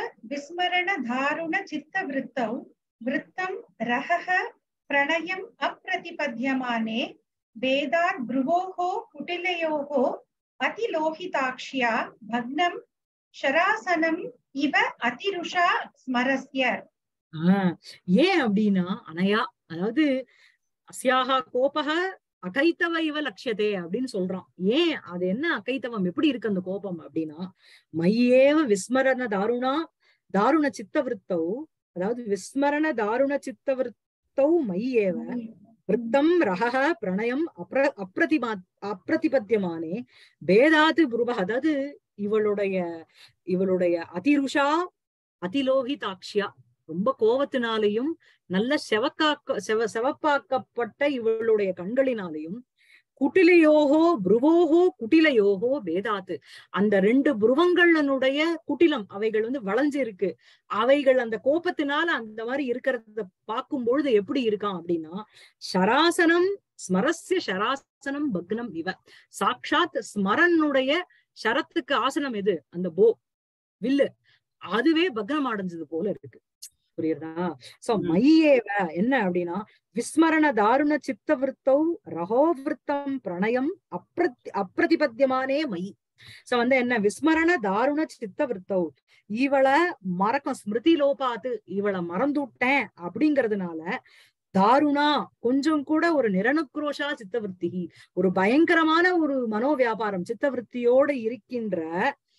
विस्मरणधारुणचित्तवृत्तौ वृत्तं रहः प्रणयम् अप्रतिपद्यमाने वेदात् भ्रुवोः कुटिलयोः अतिलोहिताक्ष्या भग्नं शरासनम् इव अतिरुषा स्मरस्य ஆஹ் ஏன் அப்படின்னா அனையா அதாவது அஸ்யாகா கோபக அகைத்தவ இவ லட்சியதே அப்படின்னு சொல்றான் ஏன் அது என்ன அகைத்தவம் எப்படி இருக்கு அந்த கோபம் அப்படின்னா மையேவ விஸ்மரண தாருணா தாருண சித்தவருத்தௌ அதாவது விஸ்மரண தாருண சித்தவருத்தௌ மையேவ விருத்தம் ரகக பிரணயம் அப்ர அப்பிரதிமா அப்பிரதிபத்தியமானே பேதாது புருவ அதாவது இவளுடைய இவளுடைய அதிருஷா அதிலோகிதாக்ஷியா ரொம்ப கோவத்தினாலையும் நல்ல செவக்காக்க செவ செவப்பாக்கப்பட்ட இவளுடைய கண்களினாலையும் குட்டிலையோகோ புருவோகோ குட்டிலையோகோ பேதாத்து அந்த ரெண்டு புருவங்களுடைய குட்டிலம் அவைகள் வந்து வளைஞ்சு இருக்கு அவைகள் அந்த கோபத்தினால அந்த மாதிரி இருக்கிறத பார்க்கும் பொழுது எப்படி இருக்கான் அப்படின்னா ஷராசனம் ஸ்மரஸ்ய ஷராசனம் பக்னம் இவ சாக்ஷாத் ஸ்மரனுடைய ஷரத்துக்கு ஆசனம் எது அந்த போ வில்லு அதுவே பக்னம் அடைஞ்சது போல இருக்கு புரியுறதா சோ ம். மையேவ என்ன அப்படின்னா விஸ்மரண தாருண சித்தவிருத்தௌ ரகோவிருத்தம் பிரணயம் அப்ரத் அப்பிரதிபத்தியமானே மை சோ வந்து என்ன விஸ்மரண தாருண சித்தவிருத்தௌ இவளை மறக்கம் ஸ்மிருதி லோபாத்து இவளை மறந்துட்டேன் அப்படிங்கறதுனால தாருணா கொஞ்சம் கூட ஒரு நிரணுக்ரோஷா சித்தவருத்தி ஒரு பயங்கரமான ஒரு மனோவியாபாரம் சித்தவருத்தியோட இருக்கின்ற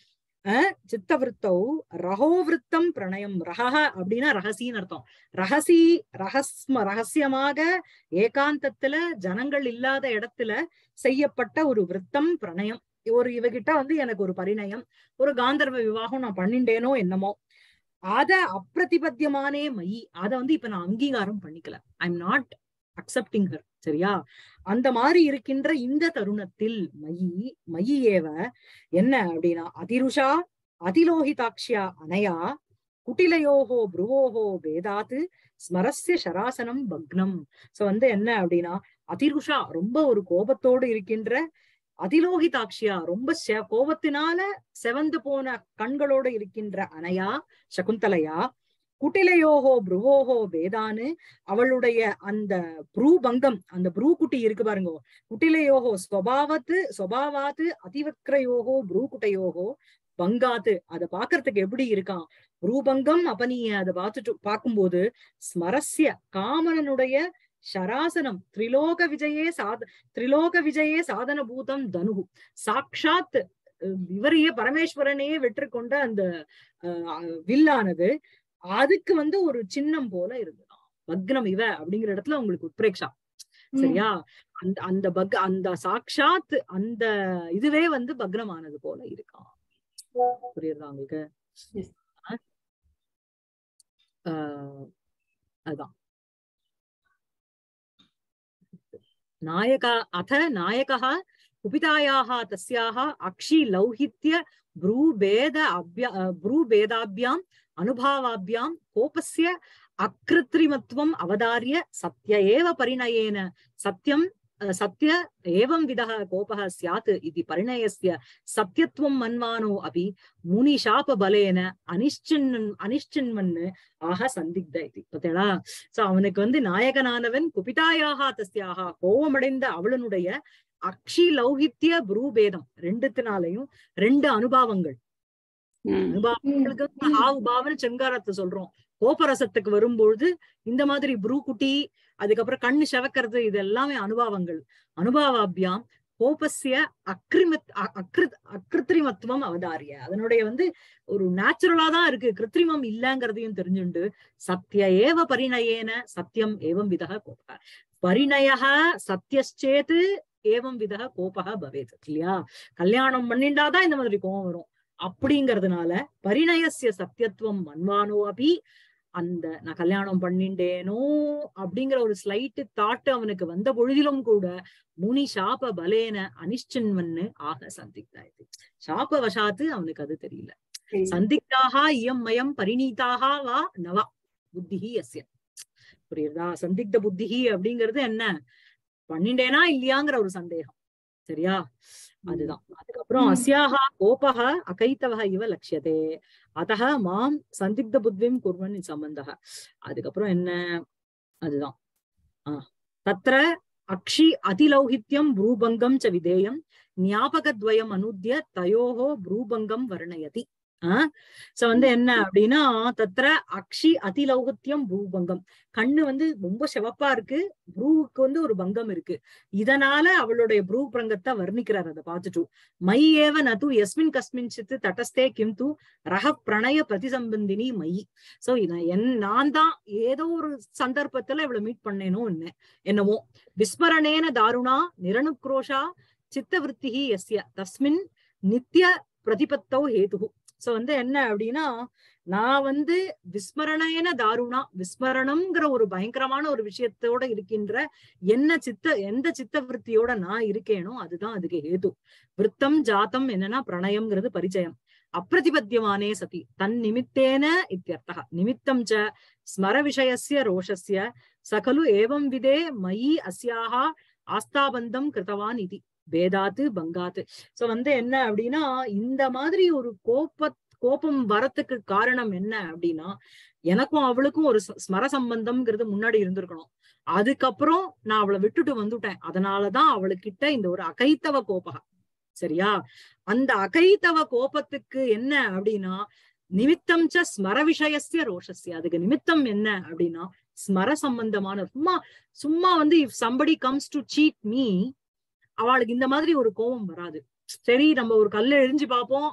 சித்தவிருத்தௌ ரகோவிருத்தம் பிரணயம் ரகஹ அப்படின்னா ரகசின்னு அர்த்தம் ரகசி ரகஸ்ம ரகசியமாக ஏகாந்தத்துல ஜனங்கள் இல்லாத இடத்துல செய்யப்பட்ட ஒரு விருத்தம் பிரணயம் ஒரு இவகிட்ட வந்து எனக்கு ஒரு பரிணயம் ஒரு காந்தர்வ விவாகம் நான் பண்ணிண்டேனோ என்னமோ அத அப்பிரதிபத்தியமானே மயி அத வந்து இப்ப நான் அங்கீகாரம் பண்ணிக்கல I am not accepting her சரியா அந்த மாதிரி இருக்கின்ற இந்த தருணத்தில் மயி மயி ஏவ என்ன அப்படின்னா அதிருஷா அதிலோகிதாட்சியா அனயா குட்டிலையோகோ புருவோகோ வேதாத்து ஸ்மரஸ்ய சராசனம் பக்னம் சோ வந்து என்ன அப்படின்னா அதிருஷா ரொம்ப ஒரு கோபத்தோடு இருக்கின்ற அதிலோகிதாட்சியா ரொம்ப செ- கோபத்தினால செவந்து போன கண்களோட இருக்கின்ற அனையா சகுந்தலையா குட்டிலையோகோ புருவோகோ வேதானு அவளுடைய அந்த ப்ரூபங்கம் அந்த ப்ரூ குட்டி இருக்கு பாருங்க குட்டிலையோகோ ஸ்வபாவத்து ஸ்வபாவாத்து அதிவக்ரயோகோ ப்ரூகுட்டையோகோ பங்காத்து அத பாக்குறதுக்கு எப்படி இருக்கான் ரூபங்கம் அப்ப நீ அதை பார்த்துட்டு பார்க்கும்போது ஸ்மரஸ்ய காமனனுடைய ஷராசனம் திரிலோக விஜயே சாத திரிலோக விஜயே சாதன பூதம் தனுகு சாக்ஷாத் அஹ், இவரையே பரமேஸ்வரனையே வெற்றி கொண்ட அந்த அஹ், வில்லானது அதுக்கு வந்து ஒரு சின்னம் போல இருந்ததாம் பக்னம் இவ அப்படிங்கிற இடத்துல உங்களுக்கு உத்பிரேக்ஷா சரியா அந்த அந்த பக் அந்த சாக்ஷாத் அந்த இதுவே வந்து பக்னமானது போல இருக்கான் புரியுதா உங்களுக்கு Yes. ஆஹ் அதான் நாயகா அத நாயகः कुपितायाः तस्याः अक्षि लौहित्य ब्रूभेद अभ्य ब्रूभेदाभ्याम् अनुभावाभ्यां कोपस्य अकृत्रिमत्वम् अवधार्य सत्य एव परिणयेन सत्यं अ, सत्य एवं विधः कोपः स्यात् इति परिणयस्य सत्यत्वं मन्वानो अपि முனிஷாபபலேன அனிஷ்சின்னன் அனிஷ்சின்மன் ஆக சந்திக்த இது பார்த்தேளா சோ அவனுக்கு வந்து நாயகனானவன் குபிதாயாக தஸ்யாக கோவமடைந்த அவளனுடைய அக்ஷி லௌகித்ய புரூபேதம் ரெண்டுத்தினாலையும் ரெண்டு அனுபவங்கள் ம். அனுபவங்களுக்கு வந்து ஹாவு பாவன செங்காரத்தை சொல்றோம் கோபரசத்துக்கு வரும்பொழுது இந்த மாதிரி ப்ரூ குட்டி அதுக்கப்புறம் கண்ணு செவக்கிறது இது எல்லாமே அனுபவங்கள் அனுபவாபியாம் கோபஸ்ய அக்ரிமத் அ- அக்ருத் அக்கிருத்திரிமத்துவம் அவதாரிய அதனுடைய வந்து ஒரு நேச்சுரலா தான் இருக்கு கிருத்திரிமம் இல்லங்கிறதையும் தெரிஞ்சுண்டு சத்திய ஏவ பரிணயேன சத்தியம் ஏவம் விதக கோப பரிணய சத்தியச்சேத்து ஏவம் விதக கோபக பவேத் இல்லையா கல்யாணம் பண்ணிண்டாதான் இந்த மாதிரி கோபம் வரும் அப்படிங்கறதுனால பரிணயசிய சத்தியத்துவம் மன்வானோ அபி அந்த நான் கல்யாணம் பண்ணிண்டேனோ அப்படிங்கிற ஒரு ஸ்லைட்டு தாட்டு அவனுக்கு வந்த பொழுதிலும் கூட முனி சாப பலேன அனிஷ்டன்வன்னு ஆக சந்திக்தாயது சாப வசாத்து அவனுக்கு அது தெரியல சந்திக்தாக இயம் மயம் பரிணீதாக வா நவா புத்திஹி அஸ்ய புரியுதா சந்திக்த புத்திஹி அப்படிங்கிறது என்ன பண்ணிண்டேனா இல்லையாங்கிற ஒரு சந்தேகம் சரியா அதுதான் அதுக்கப்புறம் ம். அஸ்யாக கோபக அகைத்தவக இவ லட்சியதே அதக மாம் சந்திக்த புத்திம் குர்வன் சம்பந்தக அதுக்கப்புறம் என்ன அதுதான் ஆஹ் தத்ர அக்ஷி அதிலௌகித்யம் ப்ரூபங்கம் ச விதேயம் ஞாபகத்வயம் அனுத்திய தயோகோ ப்ரூபங்கம் வர்ணயதி ஆஹ் சோ வந்து என்ன அப்படின்னா தத்ர அக்ஷி அதிலௌகித்யம் ப்ரூபங்கம் கண்ணு வந்து ரொம்ப சிவப்பா இருக்கு ப்ரூவுக்கு வந்து ஒரு பங்கம் இருக்கு இதனால அவளுடைய ப்ரூ பிரங்கத்தை வர்ணிக்கிறார் அதை பார்த்துட்டு மை ஏவ நது எஸ்மின் கஸ்மின் சித்து தட்டஸ்தே கிம் து ரக பிரணய பிரதிசம்பந்தினி மை சோ என் நான் தான் ஏதோ ஒரு சந்தர்ப்பத்துல இவளை மீட் பண்ணேனோ என்ன என்னவோ விஸ்மரணேன தாருணா நிரணுக்ரோஷா சித்தவருத்திகி எஸ்ய தஸ்மின் நித்திய பிரதிபத்தோ ஹேதுகு சோ வந்து என்ன அப்படின்னா நான் வந்து விஸ்மரணேன தாருணா விஸ்மரணம்ங்கிற ஒரு பயங்கரமான ஒரு விஷயத்தோட இருக்கின்ற என்ன சித்த எந்த சித்த விருத்தியோட நான் இருக்கேனோ அதுதான் அதுக்கு ஹேது விருத்தம் ஜாத்தம் என்னன்னா பிரணயம்ங்கிறது பரிச்சயம் அப்பிரதிபத்தியமானே சதி தன் நிமித்தேன இத்தியர்த்தः நிமித்தம் ச ஸ்மர விஷயஸ்ய ரோஷஸ்ய சகலு ஏவம் விதே மயி அஸ்யாக ஆஸ்தாபந்தம் கிருத்தவான் இது வேதாத்து பங்காத்து சோ வந்து என்ன அப்படின்னா இந்த மாதிரி ஒரு கோப கோபம் வரத்துக்கு காரணம் என்ன அப்படின்னா எனக்கும் அவளுக்கும் ஒரு ச- ஸ்மர சம்பந்தம்ங்கிறது முன்னாடி இருந்திருக்கணும் அதுக்கப்புறம் நான் அவளை விட்டுட்டு வந்துட்டேன் அதனாலதான் அவளுக்கிட்ட இந்த ஒரு அகைத்தவ கோபக சரியா அந்த அகைத்தவ கோபத்துக்கு என்ன அப்படின்னா நிமித்தம் ச ஸ்மர விஷயஸ்ய ரோஷஸ்ய அதுக்கு நிமித்தம் என்ன அப்படின்னா ஸ்மர சம்பந்தமான சும்மா சும்மா வந்து if somebody comes to cheat me அவளுக்கு இந்த மாதிரி ஒரு கோபம் வராது சரி நம்ம ஒரு கல்ல எரிஞ்சு பார்ப்போம்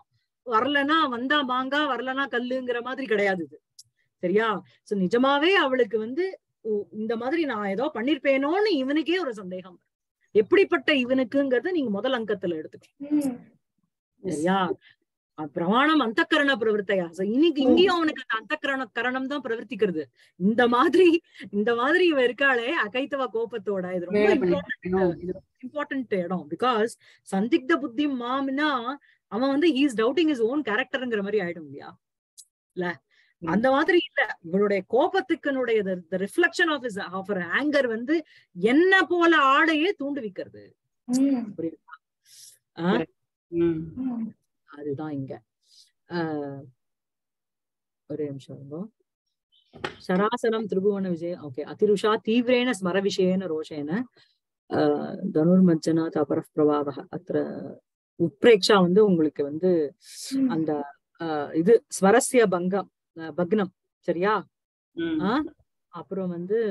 வரலன்னா வந்தா மாங்கா வரலன்னா கல்லுங்கிற மாதிரி கிடையாது இது சரியா சோ நிஜமாவே அவளுக்கு வந்து ஓ, இந்த மாதிரி நான் ஏதோ பண்ணிருப்பேனோன்னு இவனுக்கே ஒரு சந்தேகம் வரும். எப்படிப்பட்ட இவனுக்குங்கிறத நீங்க முதல் அங்கத்துல எடுத்துக்கணும் ம். சரியா அஹ் பிரமாணம் அந்த கரண பிரவர்த்தையா So இன்னைக்கு இங்கேயும் அவனுக்கு அந்த அந்த கரண கரணம் தான் பிரவர்த்திக்கிறது இந்த மாதிரி இந்த மாதிரி இவ இருக்காளே அகைத்தவ கோபத்தோட இது ரொம்ப வேலை பண்ணி- இம்பார்ட்டன்ட் இது இம்பார்ட்டன்ட் இடம் பிகாஸ் சந்திக்த புத்தி மாம்னா அவன் வந்து ஹீஸ் டவுட்டிங் இஸ் ஓன் கேரக்டர்ங்கிற மாதிரி ஆயிடும் இல்லையா இல்ல ம். அந்த மாதிரி இல்ல இவளுடைய கோபத்துக்குனுடைய reflection of is of anger வந்து என்ன போல ஆடையே தூண்டுவிக்கிறது ம். புரியுதா ஆஹ் ம். ம். அதுதான் இங்க ஆஹ் ஒரு நிமிஷம் இருங்கோ சராசனம் திரிபுவன விஜய ஓகே அதிருஷா தீவிரேன ஸ்மர விஷயேன ரோஷேன ஆஹ் தனுர்மஜ்ஜனாத் அபரப் பிரபாவ அத்திர உத்பிரேக்ஷா வந்து உங்களுக்கு வந்து ம். அந்த ஆஹ் இது ஸ்வரஸ்ய பங்கம் ஆஹ் பக்னம் சரியா ம். ஆஹ் அப்புறம் வந்து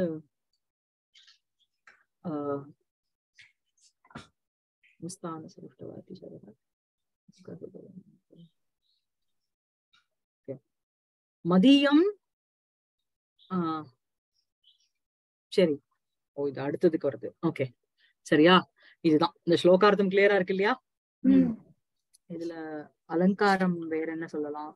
ஆஹ் முஸ்தான சுருஷ்டவாதி சரதா Okay. மதியம் ஆஹ் சரி ஓ இது அடுத்ததுக்கு வருது ஓகே சரியா இதுதான் இந்த ஸ்லோகார்த்தம் கிளியரா இருக்கு இல்லையா ம். இதுல அலங்காரம் வேற என்ன சொல்லலாம்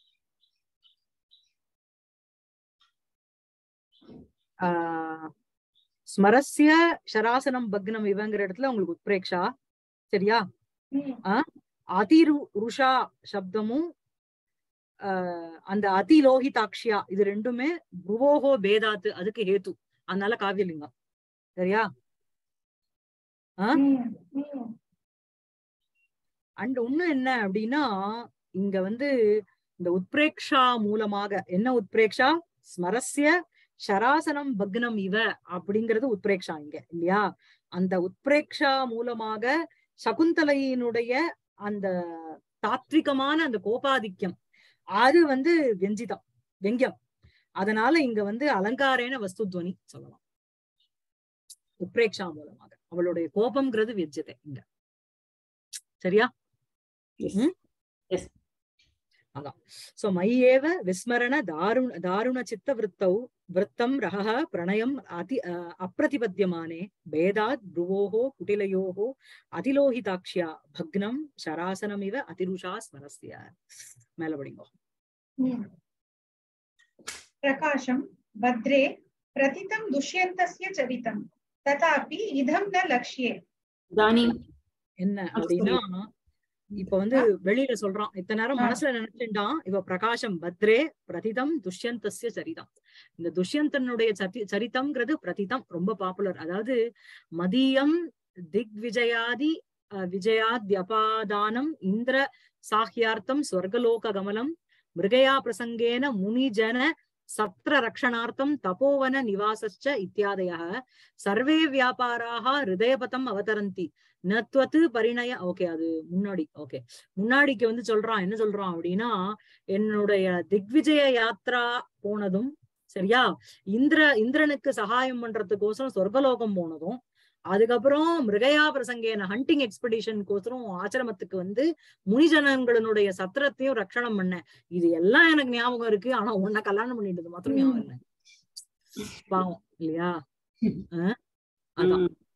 ஆஹ் ஸ்மரஸ்ய ஷராசனம் பக்னம் இவங்கிற இடத்துல உங்களுக்கு உத்பிரேக்ஷா சரியா ம். அதிரு ருஷா சப்தமும் ஆஹ் அந்த அதிலோகிதாக்ஷியா இது ரெண்டுமே புவோகோ பேதாத்து அதுக்கு ஹேத்து அதனால காவியலிங்கம் சரியா ம். ம். அண்ட் ஒண்ணு என்ன அப்படின்னா இங்க வந்து இந்த உத்பிரேக்ஷா மூலமாக என்ன உத்பிரேக்ஷா ஸ்மரஸ்ய ஷராசனம் பக்னம் இவ அப்படிங்கிறது உத்பிரேக்ஷா இங்க இல்லையா அந்த உத்பிரேக்ஷா மூலமாக சகுந்தலையினுடைய அந்த தாத்விகமான அந்த கோபாதிக்கம் அது வந்து வெஞ்சிதம் வெங்கியம் அதனால இங்க வந்து அலங்காரேன வஸ்துத்வனி சொல்லலாம் உத்பிரேக்ஷா மூலமாக அவளுடைய கோபம்ங்கிறது வெஜ்ஜதை இங்க சரியா Yes. ம்? Yes. அதான் சோ மய்யேவ விஸ்மரண தாருண தாருண சித்த விருத்தௌ விருத்தம் ரகः பிரணயம் அதி அஹ், அப்பிரதிபத்தியமானே பேதாத் புருவோஹோ குட்டிலயோஹோ அதிலோகிதாக்ஷ்யா பக்னம் சராசனமிவ அதிருஷா ஸ்மரஸ்ய மேல படிங்கோ ம். प्रकाशं भद्रे प्रतितं दुष्यन्तस्य चरितं तथापि इदं न लक्ष्ये இதானீம் என்ன அப்படின்னா இப்ப வந்து வெளியில சொல்றான் இத்தனை நேரம் ஆ. மனசுல நினைச்சுட்டான் இவ பிரகாசம் பத்ரே பிரதிதம் துஷ்யந்தஸ்ய சரிதம் இந்த துஷ்யந்தனுடைய சதி சரிதம்ங்கிறது பிரதிதம் ரொம்ப பாப்புலர் அதாவது மதியம் திக் விஜயாதி அஹ், விஜயாத்யபாதானம் இந்திர சாஹ்யார்த்தம் ஸ்வர்கலோக கமலம் மிருகயா பிரசங்கேன முனிஜன சத்ர ரக்ஷணார்த்தம் தபோவன நிவாசச்ச இத்தியாதய சர்வே வியாபாராக ஹிருதயபதம் அவதரந்தி நத்வத்து பரிணய ஓகே அது முன்னாடி ஓகே முன்னாடிக்கு வந்து சொல்றான் என்ன சொல்றான் அப்படின்னா என்னுடைய திக்விஜய யாத்ரா போனதும் சரியா இந்திர இந்திரனுக்கு சகாயம் பண்றதுக்கோசரம் சொர்க்கலோகம் போனதும் அதுக்கப்புறம் மிருகயா பிரசங்கேன ஹண்டிங் எக்ஸ்பெடிஷனுக்கோசரம் ஆசிரமத்துக்கு வந்து முனிஜனங்களுடைய சத்திரத்தையும் ரட்சணம் பண்ண இது எல்லாம் எனக்கு ஞாபகம் இருக்கு ஆனா உன்னை கல்யாணம் பண்ணிட்டது மாத்திரம் ஞாபகம் இல்லை பாவம் இல்லையா அஹ்? அதான் ம்.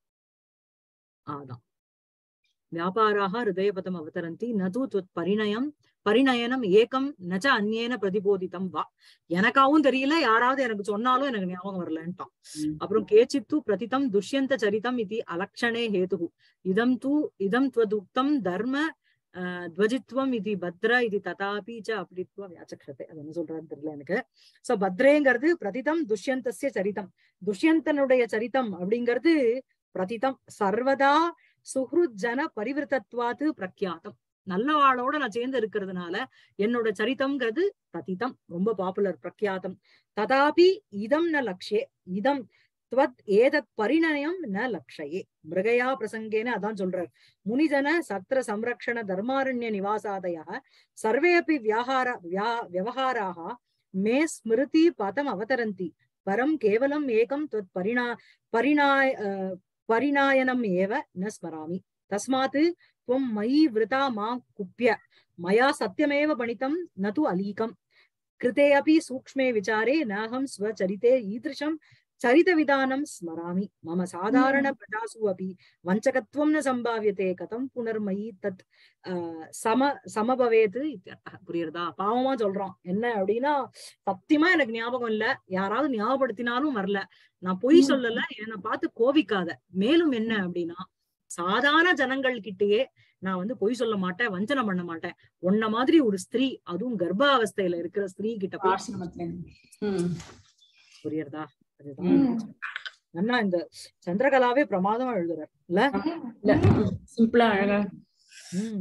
அதான் வியாபாராக ஹிருதயபதம் அவதரந்தி நது துவத் பரிணயம் பரிணயனம் ஏகம் நச்ச அந்நேன பிரதிபோதிதம் வா எனக்காவும் தெரியல யாராவது எனக்கு சொன்னாலும் எனக்கு ஞாபகம் வரலன்ட்டான் ம். அப்புறம் கேச்சித்து பிரதிதம் துஷ்யந்த சரிதம் இது அலக்ஷணே ஹேது இதம் தூ இதம் துவதுக்தம் தர்ம ஆஹ், துவஜித்வம் இது பத்ர இது ததாபி ச அப்படித்வ வியாச்சக்ஷத்தை அது என்ன சொல்றாருன்னு தெரியல எனக்கு சோ பத்ரேங்கிறது பிரதிதம் துஷ்யந்தஸ்ய சரிதம் துஷ்யந்தனுடைய சரிதம் அப்படிங்கிறது பிரதிதம் சர்வதா சுஹ்ருத் ஜன பரிவிருத்தத்வாத்து பிரக்யாதம் நல்லவாளோட நான் சேர்ந்து இருக்கிறதுனால என்னோட சரிதம்ங்கிறது பிரதிதம் ரொம்ப பாப்புலர் பிரக்யாதம் ததாபி இதம் ந லக்ஷ்யே இதம் துவத் ஏதத் பரிணயம் ந லக்ஷயே மிருகயா பிரசங்கேன அதான் சொல்றார் முனிஜன சத்திர சம்ரக்ஷண தர்மாரண்ய நிவாசாதய சர்வே அப்படி வியாகார வியா விவகாராக மே ஸ்மிருதி பதம் அவதரந்தி பரம் கேவலம் ஏகம் துவத் பரிணா பரிணாய அஹ், பரிணாயனம் ஏவ ந ஸ்மராமி தஸ்மாத் त्वं मयि वृता मा कुप्य மயா சத்தியமேவ பணிதம் நது அலீகம் कृते अपि सूक्ष्मे विचारे नाहं स्वचरिते ईदृशं चरितविधानं स्मरामि मम साधारण प्रजासु अपि वञ्चकत्वं न सम्भाव्यते कथं पुनर्मयि तत् ஆஹ் சம சமபவேது இத்தியர்த்தः. புரியுறதா பாவமா சொல்றோம் என்ன அப்படின்னா சத்தியமா எனக்கு ஞாபகம் இல்ல யாராவது ஞாபகப்படுத்தினாலும் வரல நான் பொய் ம். சொல்லல என்னை பார்த்து கோவிக்காத மேலும் என்ன அப்படின்னா சாதாரண ஜனங்கள் கிட்டயே நான் வந்து பொய் சொல்ல மாட்டேன் வஞ்சனை பண்ண மாட்டேன் உன்ன மாதிரி ஒரு ஸ்திரீ அதுவும் கர்ப்பாவஸ்தையில இருக்கிற ஸ்திரீ கிட்ட போய் ஆசிரமத்துல இருந்து. ம். புரியுறதா அதுதான் ம். அண்ணா இந்த சந்திரகலாவே பிரமாதமா எழுதுறார் இல்ல இல்ல சிம்பிளா அழகா ம்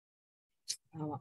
ஆமா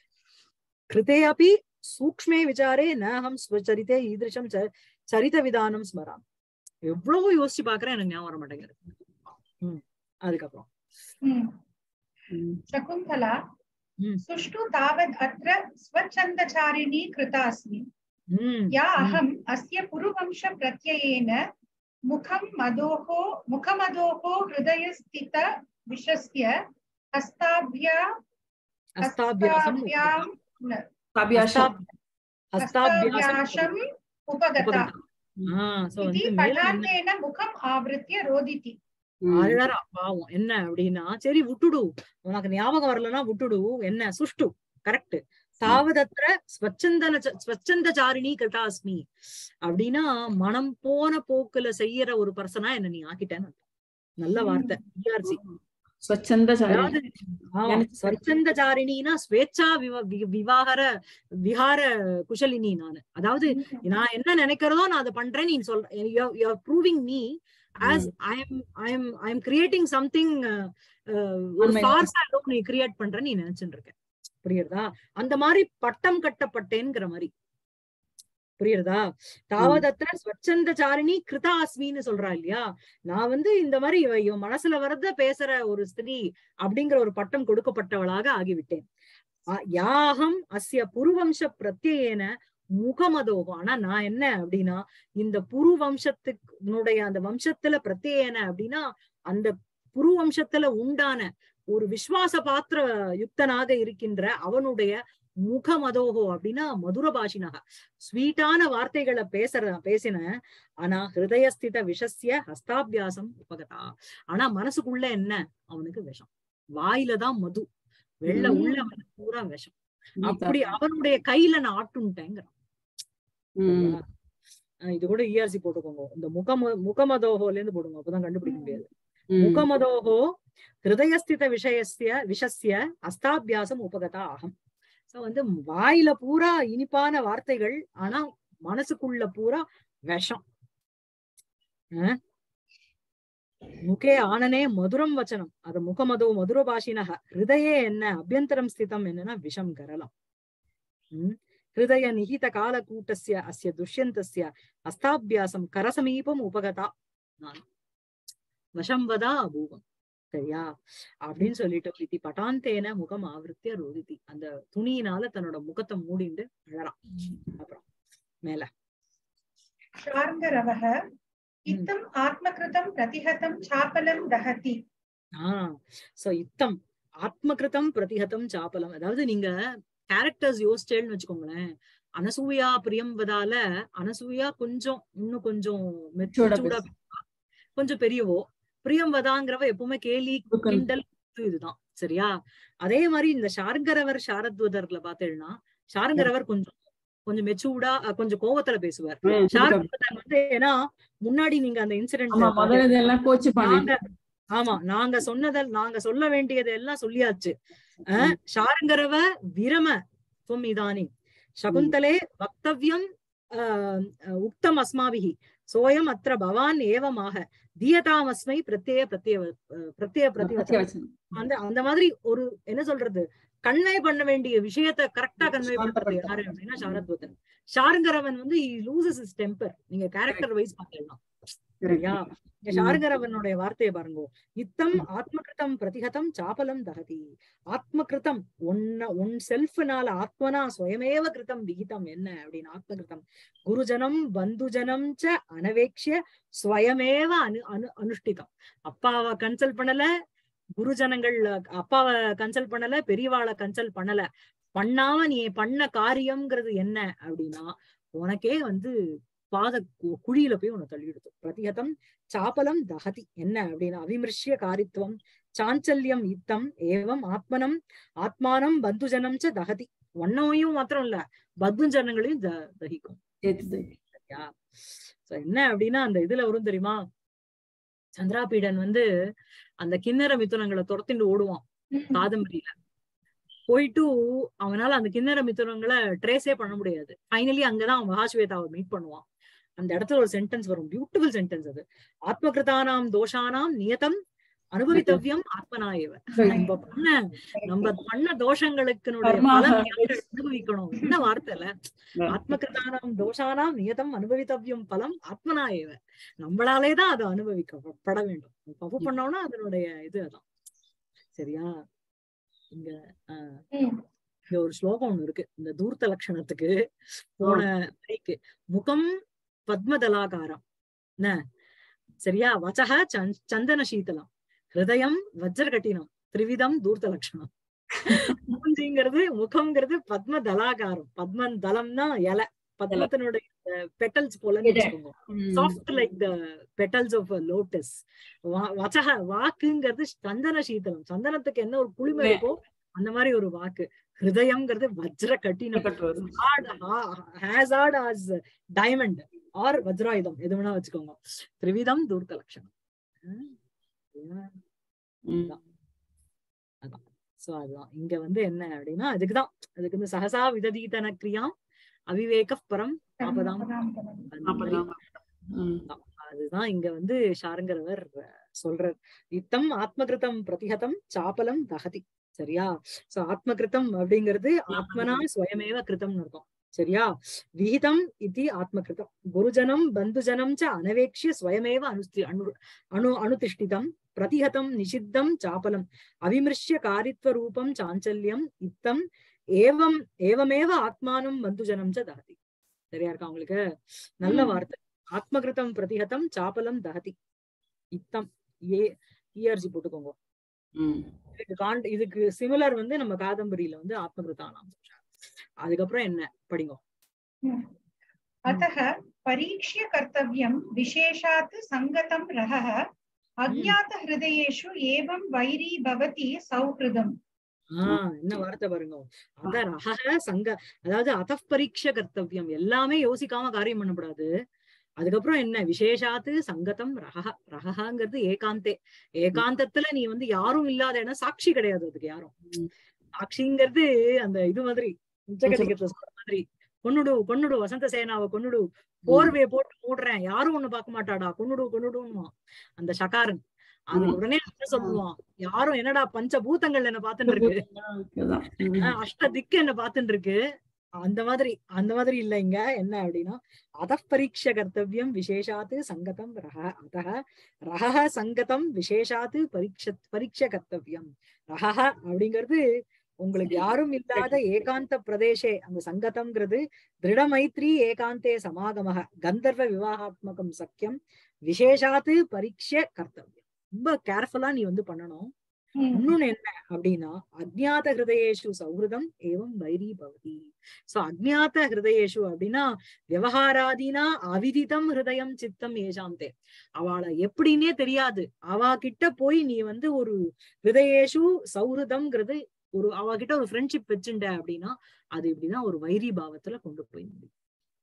கிருதே அப்பி சூக்ஷ்மே விசாரே நகம் ஸ்வச்சரித்தே ஈதிருஷம் ச சரித விதானம் ஸ்மராம் எவ்வளவோ யோசிச்சு பாக்குறேன் எனக்கு ஞாபகம் வர மாட்டேங்குது ம் அதுக்கப்புறம் ம். ம். शकुन्तला ம். सुष्ठु तावद् अत्र स्वच्छन्दचारिणी कृता अस्मि ம் या ம். अहम् अस्य पुरुवंशप्रत्ययेन मुखं मदोः मुखमदोः हृदयस्थित विषस्य हस्ताभ्या அஸ்தாபியாசம் हस्ताभ्यां न, அபியாஷம் அஸ்தாபியாசம் हस्ताभ्यासम् उपगता ஆஹ் சோ इति வந்து மேல என்ன पठान्तेन मुखम् आवृत्य रोदिति ம். அழறா பாவம் என்ன அப்படின்னா சரி விட்டுடு உனக்கு ஞாபகம் வரலன்னா விட்டுடு என்ன சுஷ்டு கரெக்ட் தாவதத்திர ஸ்வச்சந்தன ஸ்வச்சந்தச்சாரிணி கிருதாஸ்மி அப்படின்னா மனம் போன போக்குல செய்யற ஒரு பர்சனா என்ன நீ ஆக்கிட்டேன்னு அர்த்தம். நல்ல வார்த்தை ERC. ஸ்வச்சந்த சாரி அதாவது ஆமா, எனக்கு சரி. ஸ்வச்சந்தச்சாரிணினா ஸ்வேச்சா விவ- வி- விவாகர விஹார குஷலினி நானு அதாவது நான் என்ன நினைக்கிறதோ நான் அதை பண்றேன் நீ சொல்ற proving me as I am I am I am creating something ஒரு உண்மை. ஃபார்ஸா ஏதோ நீ கிரியேட் பண்ற நீ நினைச்சுட்டு இருக்க புரியுறதா அந்த மாதிரி பட்டம் கட்டப்பட்டேங்கிற மாதிரி புரியுறதா தாவதத்திர ஸ்வச்சந்த சாரிணி கிருதா அஸ்மின்னு சொல்றா இல்லையா நான் வந்து இந்த மாதிரி இவ இவன் மனசுல வரத பேசுற ஒரு ஸ்திரீ அப்படிங்கிற ஒரு பட்டம் கொடுக்கப்பட்டவளாக ஆகிவிட்டேன் ஆ- யாகம் அஸ்ய புருவம்ச பிரத்யேன முகமதோகம் ஆனா நான் என்ன அப்படின்னா இந்த புரு வம்சத்துனுடைய அந்த வம்சத்துல பிரத்யேன அப்படின்னா அந்த புரு வம்சத்துல உண்டான ஒரு விஸ்வாச பாத்திர யுக்தனாக இருக்கின்ற அவனுடைய முகமதோகோ அப்படின்னா மதுர பாஷினக ஸ்வீட்டான வார்த்தைகளை பேசுற பேசின ஆனா ஹிருதயஸ்தித விஷஸ்ய ஹஸ்தாபியாசம் உபகதா ஆனா மனசுக்குள்ள என்ன அவனுக்கு விஷம் வாயில தான் மது வெள்ள ம். உள்ள வந்து பூரா விஷம் அப்படி அவனுடைய கையில நான் ஆட்டுன்ட்டேங்கிறான் ம். அஹ் இது கூட இஆர்சி போட்டுக்கோங்க இந்த முகம முகமதோகோல இருந்து போடுங்க அப்பதான் கண்டுபிடிக்க முடியாது ம். முகமதோகோ ஹிருதயஸ்தித விஷயஸ்ய விஷஸ்ய அஸ்தாபியாசம் உபகதா ஆகம் சோ வந்து வாயில பூரா இனிப்பான வார்த்தைகள் ஆனா மனசுக்குள்ள பூரா விஷம் அஹ்? முகே ஆனனே மதுரம் வச்சனம் அது முகமதோ மதுர பாஷினக ஹிருதயே என்ன அபியந்தரம் ஸ்திதம் என்னன்னா விஷம் கரலம் உம் ஹிருதய நிகித கால கூட்டஸ்ய அஸ்ய துஷ்யந்தஸ்ய அஸ்தாபியாசம் கரசமீபம் உபகதா நான் வசம் வதா அபூவம் சரியா அப்படின்னு சொல்லிட்டு பிரீத்தி பட்டாந்தேன முகம் ஆவருத்திய ரோதிதி அந்த துணியினால தன்னோட முகத்தை மூடிண்டு அழறான் அப்புறம் மேல शार्ङ्गरवः इत्थम् आत्मकृतं प्रतिहतं चापलं दहति ஆஹ் சோ இத்தம் ஆத்மகிருதம் பிரதிஹதம் சாப்பலம் அதாவது நீங்க கேரக்டர்ஸ் யோசிச்சேன்னு வச்சுக்கோங்களேன் அனசூயா பிரியம்பதால அனசூயா கொஞ்சம் இன்னும் கொஞ்சம் மெச்சூர்டா மெச்சூர்டா பேசுவா. கொஞ்சம் பெரியவோ பிரியம்பதாங்கிறவ எப்பவுமே கேலி குறுக்கல். கிண்டல் இதுதான் சரியா அதே மாதிரி இந்த ஷார்கரவர் சாரத்வதர்ல பாத்தீங்கன்னா ஷார்கரவர் கொஞ்சம் கொஞ்சம் மெச்சூர்டா கொஞ்சம் கோவத்துல பேசுவார் ம், குறுக்கல். ஷார்கரவர் வந்து ஏன்னா முன்னாடி நீங்க அந்த ஆமா இன்சிடென்ட் முதல்ல இதெல்லாம் கோச்சு பண்ணி நாங்க ஆமா நாங்க சொன்னத நாங்க சொல்ல வேண்டியது எல்லாம் சொல்லியாச்சு அஹ், ஷாருங்கரவ விரம துவம் இதானி சகுந்தலே வக்தவ்யம் ஆஹ், உக்தம் அஸ்மாபிஹி சோயம் அத்திர பவான் ஏவமாக தீயதாமஸ்மை பிரத்யேக பிரத்யேக பிரத்யேக பிரத்யேக வச்சனம். அந்த அந்த மாதிரி ஒரு என்ன சொல்றது கன்வே பண்ண வேண்டிய விஷயத்த கரெக்டா கன்வே பண்றது சாந்தப்படுத்த. யாரு அப்படின்னா சாரத்வதன் ஷாருங்கரவன் வந்து லூசஸ் இஸ் டெம்பர் நீங்க கேரக்டர் வைஸ் பாக்கலாம் சரியா இங்க ஷாருங்கரவனுடைய வார்த்தையை பாருங்க இத்தம் ஆத்மகிருதம் பிரதிகதம் சாபலம் தகதி ஆத்மகிருதம் உன்ன உன் செல்ஃப்னால ஆத்மனா சுயமேவ கிருதம் விகிதம் என்ன அப்படின்னு ஆத்மகிருதம் குருஜனம் பந்துஜனம் ச அனவேக்ஷிய ஸ்வயமேவ அனு அனு அனுஷ்டிதம் அப்பாவை கன்சல்ட் பண்ணல குருஜனங்கள் அப்பாவை கன்சல்ட் பண்ணல பெரியவாளை கன்சல்ட் பண்ணல பண்ணாம நீ பண்ண காரியம்ங்கிறது என்ன அப்படின்னா உனக்கே வந்து பாத கு- குழியில போய் உன்னை தள்ளிடுது பிரதிகதம் சாப்பலம் தகதி என்ன அப்படின்னா அவிமிருஷ்ய காரித்துவம் சாஞ்சல்யம் யுத்தம் ஏவம் ஆத்மனம் ஆத்மானம் பந்துஜனம் ச தகதி ஒன்னையும் மாத்திரம் இல்ல பந்துஜனங்களையும் த- தகிக்கும் சேர்த்து சரியா So என்ன அப்படின்னா அந்த இதுல வரும் தெரியுமா சந்திராபீடன் வந்து அந்த கிண்ணற மிதுனங்களை துரத்திண்டு ஓடுவான் காதம்பரியில போயிட்டு அவனால அந்த கிண்ணற மிதுனங்களை ட்ரேஸே பண்ண முடியாது ஃபைனலி அங்கதான் அவன் மகாஸ்வேதாவை மீட் பண்ணுவான் அந்த இடத்துல ஒரு சென்டென்ஸ் வரும் பியூட்டிஃபுல் சென்டென்ஸ் அது ஆத்மகிருதானாம் தோஷானாம் நியதம் அனுபவித்தவ்யம் ஆத்மனாயவ நம்ம பண்ண நம்ம பண்ண தோஷங்களுக்கு கர்மா. பலன் யாரு அனுபவிக்கணும் என்ன வார்த்தைல ஆத்மகிருதானாம் தோஷானாம் நியதம் அனுபவித்தவ்யம் பலம் ஆத்மனாயவ நம்மளாலேதான் அதை அனுபவிக்கப்பட வேண்டும் தப்பு பண்ணோம்னா அதனுடைய இது அதான் சரியா இங்க ஆஹ் ம். இங்க ஒரு ஸ்லோகம் ஒண்ணு இருக்கு இந்த தூர்த்த லட்சணத்துக்கு போன வரைக்கு முகம் பத்மதலாகாரம் என்ன சரியா வச்சக சந்- சந்தன சீதலம் ஹிருதயம் வஜ்ர கட்டினம் திரிவிதம் தூர்த்த லட்சணம் மூஞ்சிங்கிறது முகம்ங்கிறது பத்ம தலாகாரம் பத்மன் தலம்னா இலை பத்மத்தினுடைய பெட்டல்ஸ் போலன்னு இலை. வச்சுக்கோங்க soft like the petals of lotus வச்சக வாக்குங்கிறது சந்தன சீதலம் சந்தனத்துக்கு என்ன ஒரு குளிமை மே. இருக்கோ அந்த மாதிரி ஒரு வாக்கு ஹிருதயம்ங்கிறது வஜ்ர கட்டினம் hard as hard as diamond or வஜ்ராயுதம் எது வேணா வச்சுக்கோங்க திரிவிதம் தூர்த்த லட்சணம் சோ அதுதான் இங்க வந்து என்ன அப்படின்னா அதுக்குதான் அதுக்கு வந்து சகசா விததீதன கிரியாம் அவிவேக பரம் ஆபதாம் அந்த மாதிரி அதுதான் இங்க வந்து ஷாருங்கிறவர் சொல்றார் இத்தம் ஆத்மகிருதம் பிரதிஹதம் சாப்பலம் தகதி சரியா சோ ஆத்மகிருதம் அப்படிங்கிறது ஆத்மனா ஸ்வயமேவ கிருதம்னு அர்த்தம் சரியா விஹிதம் இது ஆத்மகிருதம் குருஜனம் பந்துஜனம் ச அனவேக்ஷ்ய ஸ்வயமேவ அனுஸ்தி அனு அணு அனுதிஷ்டிதம் பிரதிஹதம் நிஷித்தம் சாப்பலம் அவிமிருஷ்ய காரித்வ ரூபம் சாஞ்சல்யம் இத்தம் ஏவம் ஏவமேவ ஆத்மானம் பந்துஜனம் ச தகதி சரியா இருக்கா உங்களுக்கு நல்ல ம். வார்த்தை ஆத்மகிருதம் பிரதிஹதம் சாப்பலம் தகதி இத்தம் ஏ இஆர்ஜி போட்டுக்கோங்க இதுக்கு காண்ட் இதுக்கு சிமிலர் வந்து நம்ம காதம்பரியில வந்து ஆத்மகிருதானாம் அதுக்கப்புறம் என்ன படிங்க अतः परीक्ष्य कर्तव्यं विशेषात् सङ्गतं रहः अज्ञातहृदयेषु एवं वैरी भवति सौहृदम् ஆஹ் என்ன வார்த்தை பாருங்க அத ரக சங்க அதாவது அத பரீட்ச கர்த்தவியம் எல்லாமே யோசிக்காம காரியம் பண்ணக்கூடாது அதுக்கப்புறம் என்ன விசேஷாத்து சங்கதம் ரக ரகங்கிறது ஏகாந்தே ஏகாந்தத்துல நீ வந்து யாரும் இல்லாத இடம் சாட்சி கிடையாது அதுக்கு யாரும் ம். சாட்சிங்கிறது அந்த இது மாதிரி உச்சகடிக்கத்துல சொல்ற மாதிரி கொன்னுடு கொன்னுடு வசந்த சேனாவை கொன்னுடு போர்வையை போட்டு மூடுறேன் யாரும் ஒண்ணு பார்க்க மாட்டாடா கொன்னுடு கொன்னுடுன்னு அந்த சகாரன் அது ம். உடனே என்ன சொல்லுவான் யாரும் என்னடா பஞ்ச பூதங்கள் என்ன பாத்துட்டு இருக்கு ஆஹ் அஷ்ட திக்கு என்ன பாத்துட்டு இருக்கு அந்த மாதிரி அந்த மாதிரி இல்ல இங்க என்ன அப்படின்னா அத பரீட்ச கர்த்தவியம் விசேஷாத்து சங்கதம் ரக அத ரக சங்கதம் விசேஷாத்து பரீட்ச பரீட்ச கர்த்தவியம் ரக அப்படிங்கிறது உங்களுக்கு யாரும் இல்லாத ஏகாந்த பிரதேசே அந்த சங்கதம்ங்கிறது திருட மைத்ரி ஏகாந்தே சமாகமக கந்தர்வ விவாகாத்மகம் சக்கியம் விசேஷாத்து பரீட்ச கர்த்தவியம் ரொம்ப கேர்ஃபுல்லா நீ வந்து பண்ணணும் இன்னொன்னு என்ன அப்படின்னா அஜ்ஞாத ஹிருதயேஷு சௌஹிருதம் ஏவம் வைரி பவதி சோ அஜ்ஞாத ஹிருதயேஷு அப்படின்னா விவகாராதினா அவிதிதம் ஹிருதயம் சித்தம் ஏஷாந்தே அவளை எப்படின்னே தெரியாது அவ கிட்ட போய் நீ வந்து ஒரு ஹிருதயேஷு சௌஹிருதம்ங்கிறது ஒரு அவ கிட்ட ஒரு ஃப்ரெண்ட்ஷிப் வச்சுட்ட அப்படின்னா அது இப்படிதான் ஒரு வைரி பாவத்துல கொண்டு போய் முடியும்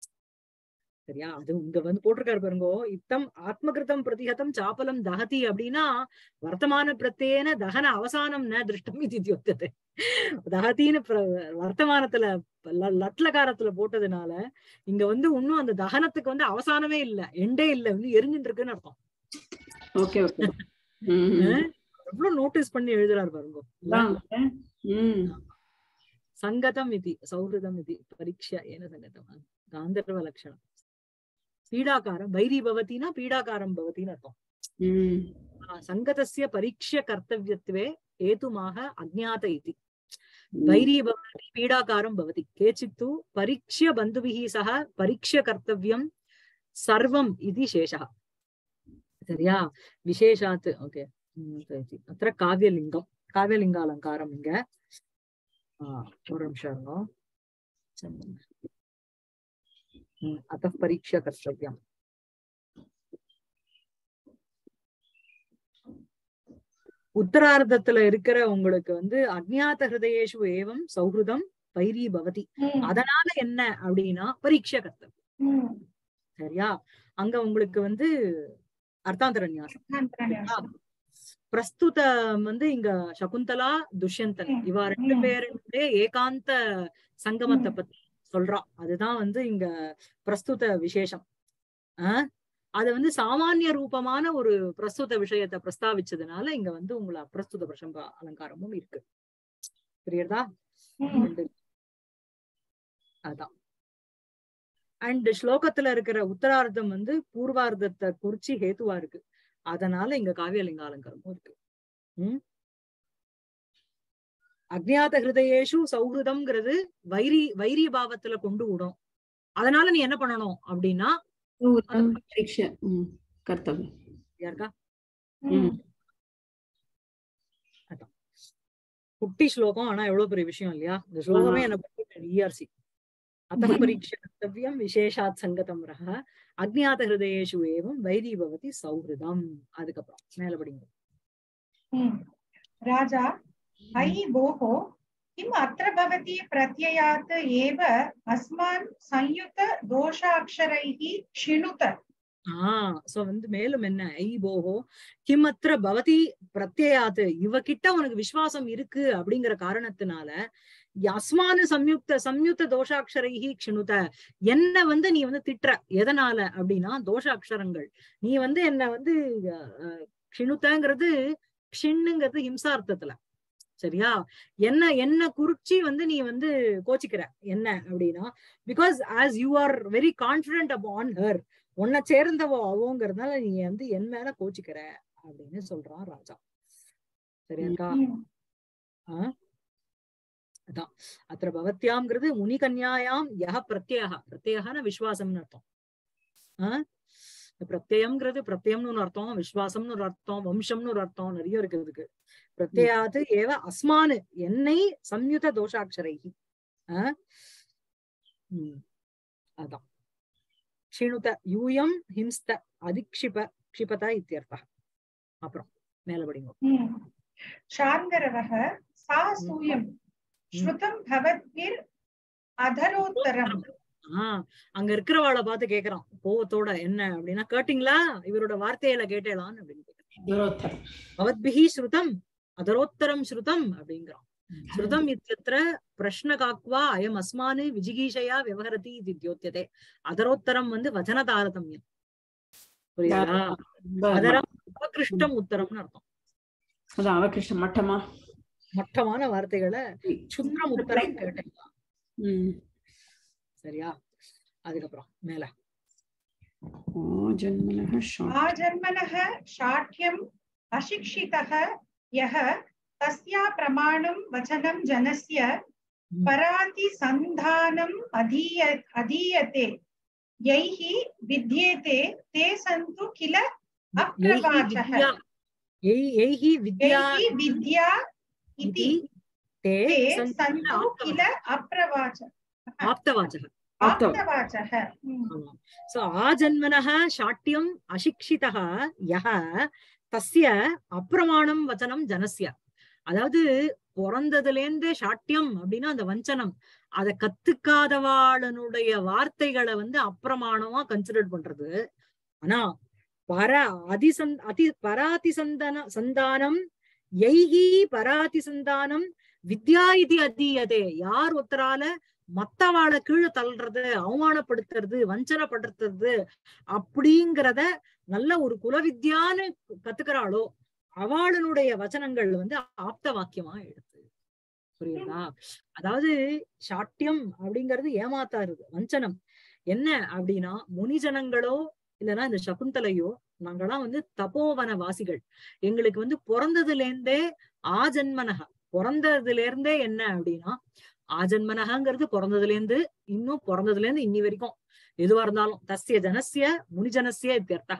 சரியா அது இங்க வந்து போட்டிருக்காரு பாருங்கோ இத்தம் ஆத்மகிருதம் பிரதிகதம் சாப்பலம் தகதி அப்படின்னா வர்த்தமான பிரத்யேன தகன அவசானம் ந திருஷ்டம் இது தியோத்தது தகத்தின்னு பிர- வர்த்தமானத்துல ல- லட்லகாரத்துல போட்டதுனால இங்க வந்து இன்னும் அந்த தகனத்துக்கு வந்து அவசானமே இல்ல எண்டே இல்ல இன்னும் எரிஞ்சுட்டு இருக்குன்னு அர்த்தம் ஓகே ஓகே எவ்வளவு நோட்டீஸ் பண்ணி எழுதுறாரு பாருங்க சங்கதம் இது சௌஹிருதம் இது பரீட்சா ஏன சங்கதம் காந்தர்வ லட்சணம் பீடாகாரம் வைரி பவத்தினா பீடாகாரம் பவத்தின்னு அர்த்தம் ஆஹ் சங்கதஸ்ய பரீட்ச கர்த்தவியத்வே ஏதுமாக அஜ்ஞாத இதி வைரி பவதி பீடாகாரம் பவதி கேச்சித்து பரீட்சிய பந்துபிः சக பரீட்ச கர்த்தவியம் சர்வம் இது சேஷः சரியா விசேஷாத் ஓகே ம், சரி. அത്ര காவியலிங்கம் காவியலிங்க அலங்காரம் இங்க ஆ, ஒரு நிமிஷம் இருங்க ம், அத்த பரீட்சா கர்த்தவியம் உத்தரார்த்தத்துல இருக்கிற உங்களுக்கு வந்து அஜ்ஞாத ஹிருதயேஷு ஏவம் சௌஹൃதம் பைரி பவதி ம், அதனால என்ன அப்படின்னா பரீட்சா கர்த்தவியம் ம். சரியா அங்க உங்களுக்கு வந்து அர்த்தாந்தர நியாசம் அர்த்தாந்தரநியாசம். பிரஸ்துத வந்து இங்க சகுந்தலா துஷ்யந்தன் ம், இவா ரெண்டு ம். பேருடைய ஏகாந்த சங்கமத்தை ம். பத்தி சொல்றா அதுதான் வந்து இங்க பிரஸ்துத விசேஷம் ஆஹ் அது வந்து சாமானிய ரூபமான ஒரு பிரஸ்துத விஷயத்தை பிரஸ்தாவிச்சதுனால இங்க வந்து உங்களை அப்பிரஸ்துத பிரசங்க அலங்காரமும் இருக்கு புரியுறதா ம், ரெண்டு. அதான் அண்ட் ஸ்லோகத்துல இருக்கிற உத்தரார்த்தம் வந்து பூர்வார்த்தத்தை குறிச்சு ஹேத்துவா இருக்கு அதனால இங்க காவியலிங்க அலங்காரமும் இருக்கு உம் அக்ஞாத ஹிருதயேஷு சௌஹൃதம்ங்கிறது வைரி வைரி பாவத்துல கொண்டு விடும் அதனால நீ என்ன பண்ணணும் அப்படின்னா சௌஹൃதம் பரீட்சை ம், கர்த்தவியம் யாருக்கா ம். குட்டி ஸ்லோகம் ஆனா எவ்வளவு பெரிய விஷயம் இல்லையா இந்த ஸ்லோகமே ஆமா. என்ன இஆர்சி அத்த பரீட்ச கர்த்தவியம் விசேஷாத் சங்கதம் ரக அக்ஞாத ஹிருதயேஷு ஏவம் வைரி பவதி சௌஹൃதம் அதுக்கப்புறம் மேல படிங்க ம். ராஜா अयि भोः किम् अत्र भवती प्रत्ययात् एव अस्मान् संयुतदोषाक्षरैः क्षिणुत ஆஹ் சோ வந்து மேலும் என்ன ஐ போகோ கிமத்திர பவதி பிரத்யாத்து இவகிட்ட உனக்கு விசுவாசம் இருக்கு அப்படிங்கிற காரணத்தினால அஸ்மானு சம்யுக்த சம்யுக்த தோஷாட்சரைஹி க்ஷிணுத என்ன வந்து நீ வந்து திட்டுற எதனால அப்படின்னா தோஷாட்சரங்கள் நீ வந்து என்ன வந்து அஹ், க்ஷிணுதங்கிறது க்ஷிண்ணுங்கிறது ஹிம்சார்த்தத்துல சரியா என்ன என்ன குறிச்சி வந்து நீ வந்து கோச்சிக்கிற என்ன அப்படின்னா because as you are very confident upon her உன்னை சேர்ந்தவோ அவோங்கிறதுனால நீ வந்து என் மேல கோச்சிக்கிற அப்படின்னு சொல்றான் ராஜா சரியாக்கா ம். அதான் அத்திர பவத்யாம்ங்கிறது முனிகன்யாயாம் யஹ பிரத்யக பிரத்யகன விஸ்வாசம்னு அர்த்தம் ஆஹ் பிரத்யம்ங்கிறது பிரத்யம்னு ஒரு அர்த்தம் விஸ்வாசம்னு ஒரு அர்த்தம் வம்சம்னு ஒரு அர்த்தம் நிறைய இருக்கு இதுக்கு பிரத்யாது ஏவ அஸ்மானு என்னை சம்யுத தோஷாட்சரைகி ஆஹ் உம் அதான் க்ஷிணுத யூயம் ஹிம்ஸ்த அதிக்ஷிப க்ஷிபத இத்தியர்த்தः அப்புறம் மேல படிங்க ம். शार्ङ्गरवः सा सूयं श्रुतं भवद्भिर् अधरोत्तरम् ஆஹ் அங்க இருக்கிறவாளை பார்த்து கேக்குறான் கோவத்தோட என்ன அப்படின்னா கேட்டீங்களா இவரோட வார்த்தையில கேட்டேலான்னு அப்படின்னு கேக்குறான் துரோத்தரம் பவத்பிஹி ஸ்ருதம் அதரோத்தரம் ஸ்ருதம் அப்படிங்கிறான் ஸ்ருதம் இத்தியத்திர பிரஷ்னகாக்வா அயம் அஸ்மானு விஜிகீஷயா விவகரதி இது தியோத்தியதே அதரோத்தரம் வந்து வச்சன தாரதமியம் புரியுதா ரொம்ப அதரம் அபகிருஷ்டம் உத்தரம்னு அர்த்தம் அதான் அவகிருஷ்ண மட்டமா மட்டமான வார்த்தைகளை சுந்தரம் உத்தரம் கேட்டேன் ம். சரியா அதுக்கப்புறம் மேல ஓ ஜன்மனः ஷா- आजन्मनः शाठ्यम् अशिक्षितः यः तस्या प्रमाणं वचनं जनस्य परातिसन्धानम् अधीय अधीयते यैः विद्येते ते सन्तु किल எய்ஹி अप्रवाचः வித்யா எய்- எய்ஹி வித்யா यैः विद्या इति इति ते ते सन्ति सन्तु किल अप्रवाच ஆப்தவாச்சக ஆப்தவ- आप्तवाचः हम्म। சோ ஆஜன்மனः சாட்டியம் அசிக்ஷிதः யஹ தஸ்ய அப்பிரமாணம் வச்சனம் ஜனஸ்ய அதாவது பிறந்ததுல இருந்தே சாட்டியம் அப்படின்னா அந்த வஞ்சனம் அதை கத்துக்காதவாளனுடைய வார்த்தைகளை வந்து அப்பிரமாணமா கன்சிடர் பண்றது ஆனா பர அதிசந் அதி பராதிசந்தன சந்தானம் எய்கி பராதிசந்தானம் வித்யா இது அதீயதே யார் ஒருத்தரால மத்தவாளை கீழே தள்ளுறது அவமானப்படுத்துறது வஞ்சனப்படுத்துறது அப்படிங்கிறத நல்ல ஒரு குலவித்யான்னு கத்துக்கிறாளோ அவளுடைய வச்சனங்கள் வந்து ஆப்த வாக்கியமா எடுத்து புரியுதா அதாவது சாட்டியம் அப்படிங்கிறது ஏமாத்தாருது வஞ்சனம் என்ன அப்படின்னா முனிஜனங்களோ இல்லைன்னா இந்த சகுந்தலையோ நாங்கெல்லாம் வந்து தபோவன வாசிகள் எங்களுக்கு வந்து பிறந்ததுல இருந்தே ஆஜன்மனக பிறந்ததுல இருந்தே என்ன அப்படின்னா ஆஜன்மனகங்கிறது பிறந்ததுல இருந்து இன்னும் பிறந்ததுல இருந்து இன்னி வரைக்கும் எதுவா இருந்தாலும் தஸ்ய ஜனசிய முனிஜனசிய இத்தியர்த்தக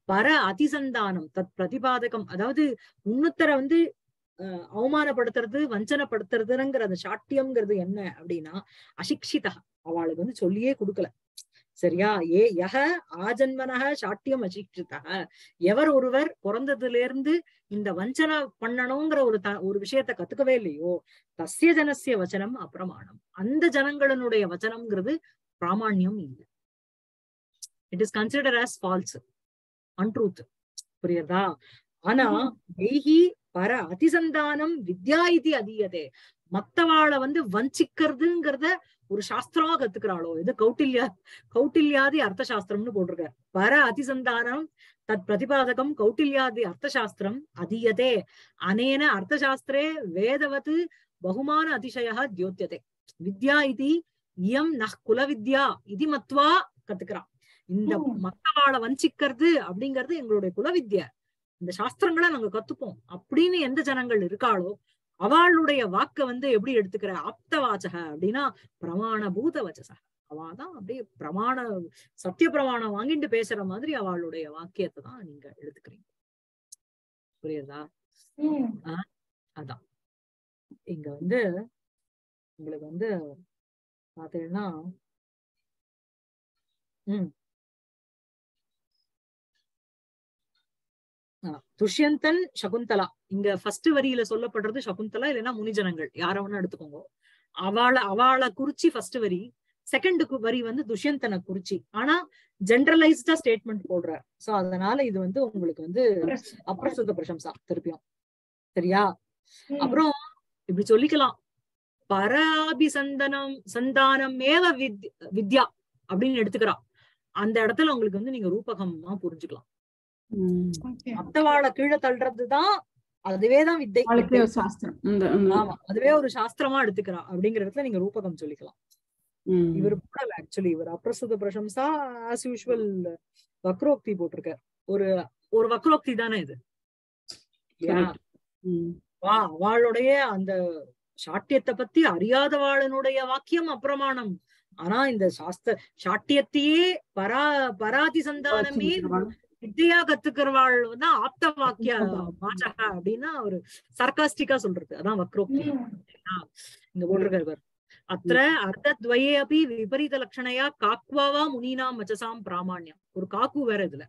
பர அதிசந்தானம் தத் பிரதிபாதகம் அதாவது உன்னுத்தர வந்து அஹ், அவமானப்படுத்துறது வஞ்சனப்படுத்துறதுங்கிற அந்த சாட்டியம்ங்கிறது என்ன அப்படின்னா அசிக்ஷிதா அவளுக்கு வந்து சொல்லியே கொடுக்கல சரியா ஏ யக ஆஜன்மனக சாட்டியம் அசிக்ஷிதா எவர் ஒருவர் பிறந்ததுல இருந்து இந்த வஞ்சனை பண்ணணுங்கிற ஒரு த ஒரு விஷயத்த கத்துக்கவே இல்லையோ தஸ்ய ஜனசிய வச்சனம் அப்பிரமாணம் அந்த ஜனங்களினுடைய வச்சனம்ங்கிறது பிராமாண்யம் இல்லை it is consider as false untruth புரியுதா ஆனா தெய்ஹி பர அதிசந்தானம் வித்யா இது அதீயதே மத்தவாளை வந்து வஞ்சிக்கிறதுங்கிறத ஒரு சாஸ்திரமா கத்துக்கிறாளோ இது கௌட்டில்யா கௌட்டில்யாதி அர்த்த சாஸ்திரம்னு போட்டிருக்காரு பர அதிசந்தானம் தத் பிரதிபாதகம் கௌட்டில்யாதி அர்த்தசாஸ்திரம் அதீயதே அனேன அர்த்தசாஸ்திரே வேதவத் பகுமான அதிசய தியோத்தியதே வித்யா இது இயம் நஹ் குலவித்யா இது மத்வா கத்துக்கிறான் இந்த ம். மத்தவாளை வஞ்சிக்கிறது அப்படிங்கிறது எங்களுடைய குலவித்யா இந்த சாஸ்திரங்களை நாங்க கத்துப்போம் அப்படின்னு எந்த ஜனங்கள் இருக்காளோ அவளுடைய வாக்க வந்து எப்படி எடுத்துக்கிற ஆப்த வாச்சக அப்படின்னா பிரமாணபூத வச்சச அவாதான் அப்படியே பிரமாண சத்திய பிரமாணம் வாங்கிட்டு பேசுற மாதிரி அவளுடைய வாக்கியத்தை தான் நீங்க எடுத்துக்கிறீங்க புரியுதா ம். அதான் இங்க வந்து உங்களுக்கு வந்து பாத்தீங்கன்னா ம் ஆ, துஷ்யந்தன் சகுந்தலா இங்க ஃபர்ஸ்ட் வரியில சொல்லப்படுறது சகுந்தலா இல்லைன்னா முனிஜனங்கள் யார வேணா எடுத்துக்கோங்க அவளை அவளை குறிச்சி ஃபர்ஸ்ட் வரி செகண்ட் வரி வந்து துஷ்யந்தனை குறிச்சி ஆனா ஜென்ரலைஸ்டா ஸ்டேட்மெண்ட் போடுறார் சோ அதனால இது வந்து உங்களுக்கு வந்து அப்பிரசுத்த பிரசம்சா திருப்பியும் சரியா ம். அப்புறம் இப்படி சொல்லிக்கலாம் பராபிசந்தனம் சந்தானம் மேவ வித் வித்யா அப்படின்னு எடுத்துக்கிறா அந்த இடத்துல உங்களுக்கு வந்து நீங்க ரூபகமா புரிஞ்சுக்கலாம் ம். Okay. மத்தவாளை கீழே தள்ளுறதுதான் அதுவேதான் வித்தை அவளுக்கு வித்தை. ஒரு சாஸ்திரம் இந்த இந்த- ஆமா அதுவே ஒரு சாஸ்திரமா எடுத்துக்கிறா அப்படிங்கிற இடத்துல நீங்க ரூபகம் சொல்லிக்கலாம் ம். இவர் போடல ஆக்சுவலி இவர் அப்பிரசுத பிரசம்சா ஆஸ் யூஷுவல் வக்ரோக்தி போட்டிருக்கார் ஒரு ஒரு வக்ரோக்தி தானே இது இல்லையா? Correct. ம். வா அவளுடைய அந்த சாட்டியத்தை பத்தி அறியாதவாளனுடைய வாக்கியம் அப்பிரமாணம் ஆனா இந்த சாஸ்திர சாட்டியத்தையே பரா பராதி சந்தானமே வித்தையா கத்துக்கிறவாள் தான் ஆப்த வாக்கிய வாச்சக அப்படின்னா ஒரு சர்காஸ்டிக்கா சொல்றது அதான் வக்ரோக்தி ம். இங்க போட்டிருக்காரு பாரு. அத்திர அர்த்தத்வயே அப்படி விபரீத லட்சணையா காக்வாவா முனீனாம் வச்சசாம் பிராமாண்யம் ஒரு காக்கு வேற இதுல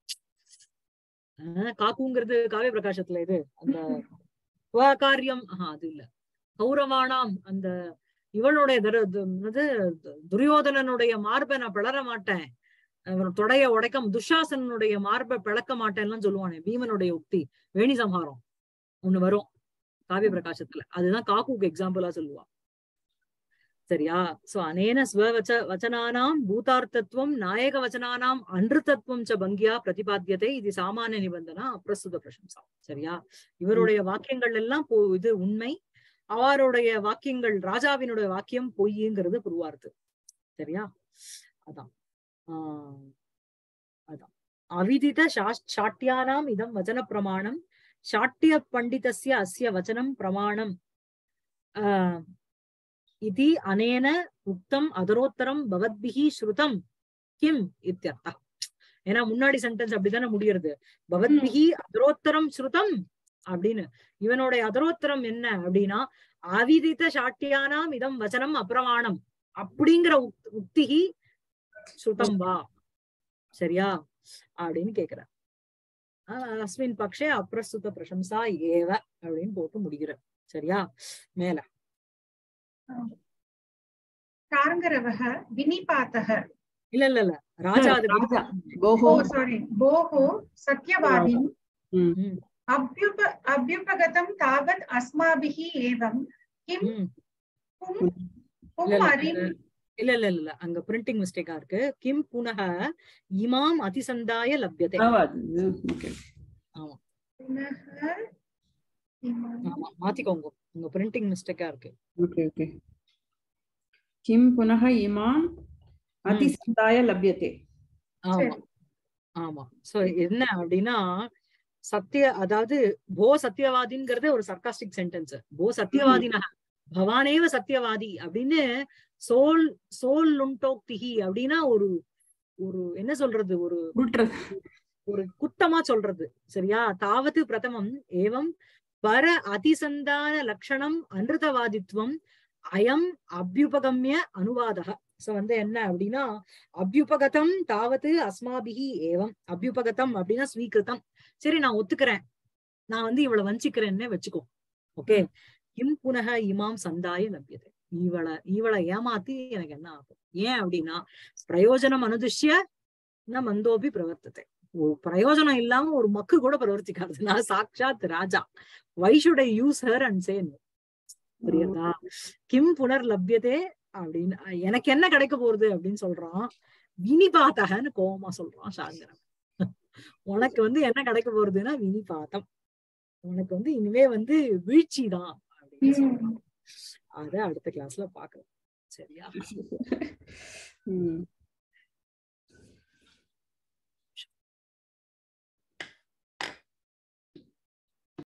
ஆஹ் காக்குங்கிறது காவிய பிரகாசத்துல இது அந்த காரியம் ஆஹா அது இல்ல கௌரவானாம் அந்த இவளுடைய தரு- து- என்னது துரியோதனனுடைய மார்பை நான் பிளற மாட்டேன் அவன் தொடைய உடைக்க துஷாசனனுடைய மார்பை பிளக்க மாட்டேன்லாம் சொல்லுவானே பீமனுடைய உக்தி வேணி சம்ஹாரம் ஒண்ணு வரும் காவிய பிரகாசத்துல அதுதான் காக்குக்கு எக்ஸாம்பிளா சொல்லுவா சரியா சோ அனேன ஸ்வவச்ச வச்சனானாம் பூதார்த்தத்துவம் நாயக வச்சனானாம் அன்றுத்தத்துவம் ச பங்கியா பிரதிபாத்தியத்தை இது சாமானிய நிபந்தனா அப்பிரசுத பிரசம்சா சரியா இவருடைய வாக்கியங்கள் எல்லாம் போ இது உண்மை அவருடைய வாக்கியங்கள் ராஜாவினுடைய வாக்கியம் பொய்ங்கிறது புருவார்த்து சரியா அதான் ஆஹ் அதான் அவிதித சாஸ்- சாட்டியானாம் இதம் வச்சன பிரமாணம் சாட்டிய பண்டிதஸ்ய அஸ்ய வச்சனம் பிரமாணம் ஆஹ் இதி அனேன உக்தம் அதரோத்தரம் பவத்பிஹி ஸ்ருதம் கிம் இத்தியர்த்தா ஏன்னா முன்னாடி சென்டென்ஸ் அப்படித்தானே முடியறது பவத்பிஹி அதரோத்தரம் ஸ்ருதம் அப்படின்னு இவனுடைய அதரோத்தரம் என்ன அப்படின்னா அவிதித சாட்டியானாம் இதம் வச்சனம் அப்பிரமாணம் அப்படிங்கிற உக்- உக்திகி ஸ்ருதம் வா சரியா அப்படின்னு கேக்குற அஸ்மின் பக்ஷே அப்பிரசுத பிரசம்சா ஏவ அப்படின்னு போட்டு முடிக்கிற சரியா மேல காங்கரவः विनिपातः இல்ல இல்ல இல்ல ராஜா அது ராஜா. கோஹோ ओ सॉरी भोः सत्यवादिम् ம். ம், अभ्युप अभ्युपगतं तावत् अस्माभिः एवं किं ம். पुं இல்ல, पुं இல்ல, अरिं இல்ல இல்ல இல்ல அங்க பிரிண்டிங் மிஸ்டேக்கா இருக்கு கிம் புனக இமாம் அதிசந்தாய லப்யதே அதாவது, okay. पुनः इमं ஆமா மாத்திக்கோங்க உங்க பிரிண்டிங் மிஸ்டேக்கா இருக்கு Okay, okay. किं पुनः इमाम् अतिसन्धाय लभ्यते ஆமா சரி. ஆமா சோ என்ன அப்படின்னா சத்திய அதாவது போ சத்தியவாதிங்கிறது ஒரு சர்காஸ்டிக் சென்டென்ஸ் போ சத்தியவாதினா பவானேவ சத்தியவாதி அப்படின்னு சோல் சோல் லுண்டோக்திகி அப்படின்னா ஒரு ஒரு என்ன சொல்றது ஒரு உருட்டுறது ஒரு குத்தமா சொல்றது சரியா தாவது பிரதமம் ஏவம் பர அதிசந்தான லட்சணம் அனிருதவாதித்வம் அயம் அபியுபகம்ய அனுவாதக சோ வந்து என்ன அப்படின்னா அபியுபகதம் தாவது அஸ்மாபிகி ஏவம் அபியுபகதம் அப்படின்னா ஸ்வீகிருதம் சரி நான் ஒத்துக்கிறேன் நான் வந்து இவளை வஞ்சிக்கிறேன்னே வச்சுக்கோ ஓகே இம் புனக இமாம் சந்தாய லபியது இவளை இவளை ஏமாத்தி எனக்கு என்ன ஆகும் ஏன் அப்படின்னா பிரயோஜனம் அனுதிஷ்ய ந மந்தோபி பிரவர்த்தத்தை ஒரு பிரயோஜனம் இல்லாம ஒரு மக்கு கூட பிரவர்த்திக்காது நான் சாக்ஷாத் ராஜா why should I use her and say புரியுதா கிம் புனர் லப்யதே அப்படின்னு அஹ் எனக்கு என்ன கிடைக்க போறது அப்படின்னு சொல்றான் வினிபாத்தகன்னு கோபமா சொல்றான் சாங்கரன் உனக்கு வந்து என்ன கிடைக்க போறதுன்னா வினிபாத்தம் உனக்கு வந்து இனிமே வந்து வீழ்ச்சி தான் அப்படின்னு சொல்றான் அத அடுத்த கிளாஸ்ல பாக்கலாம் சரியா ம்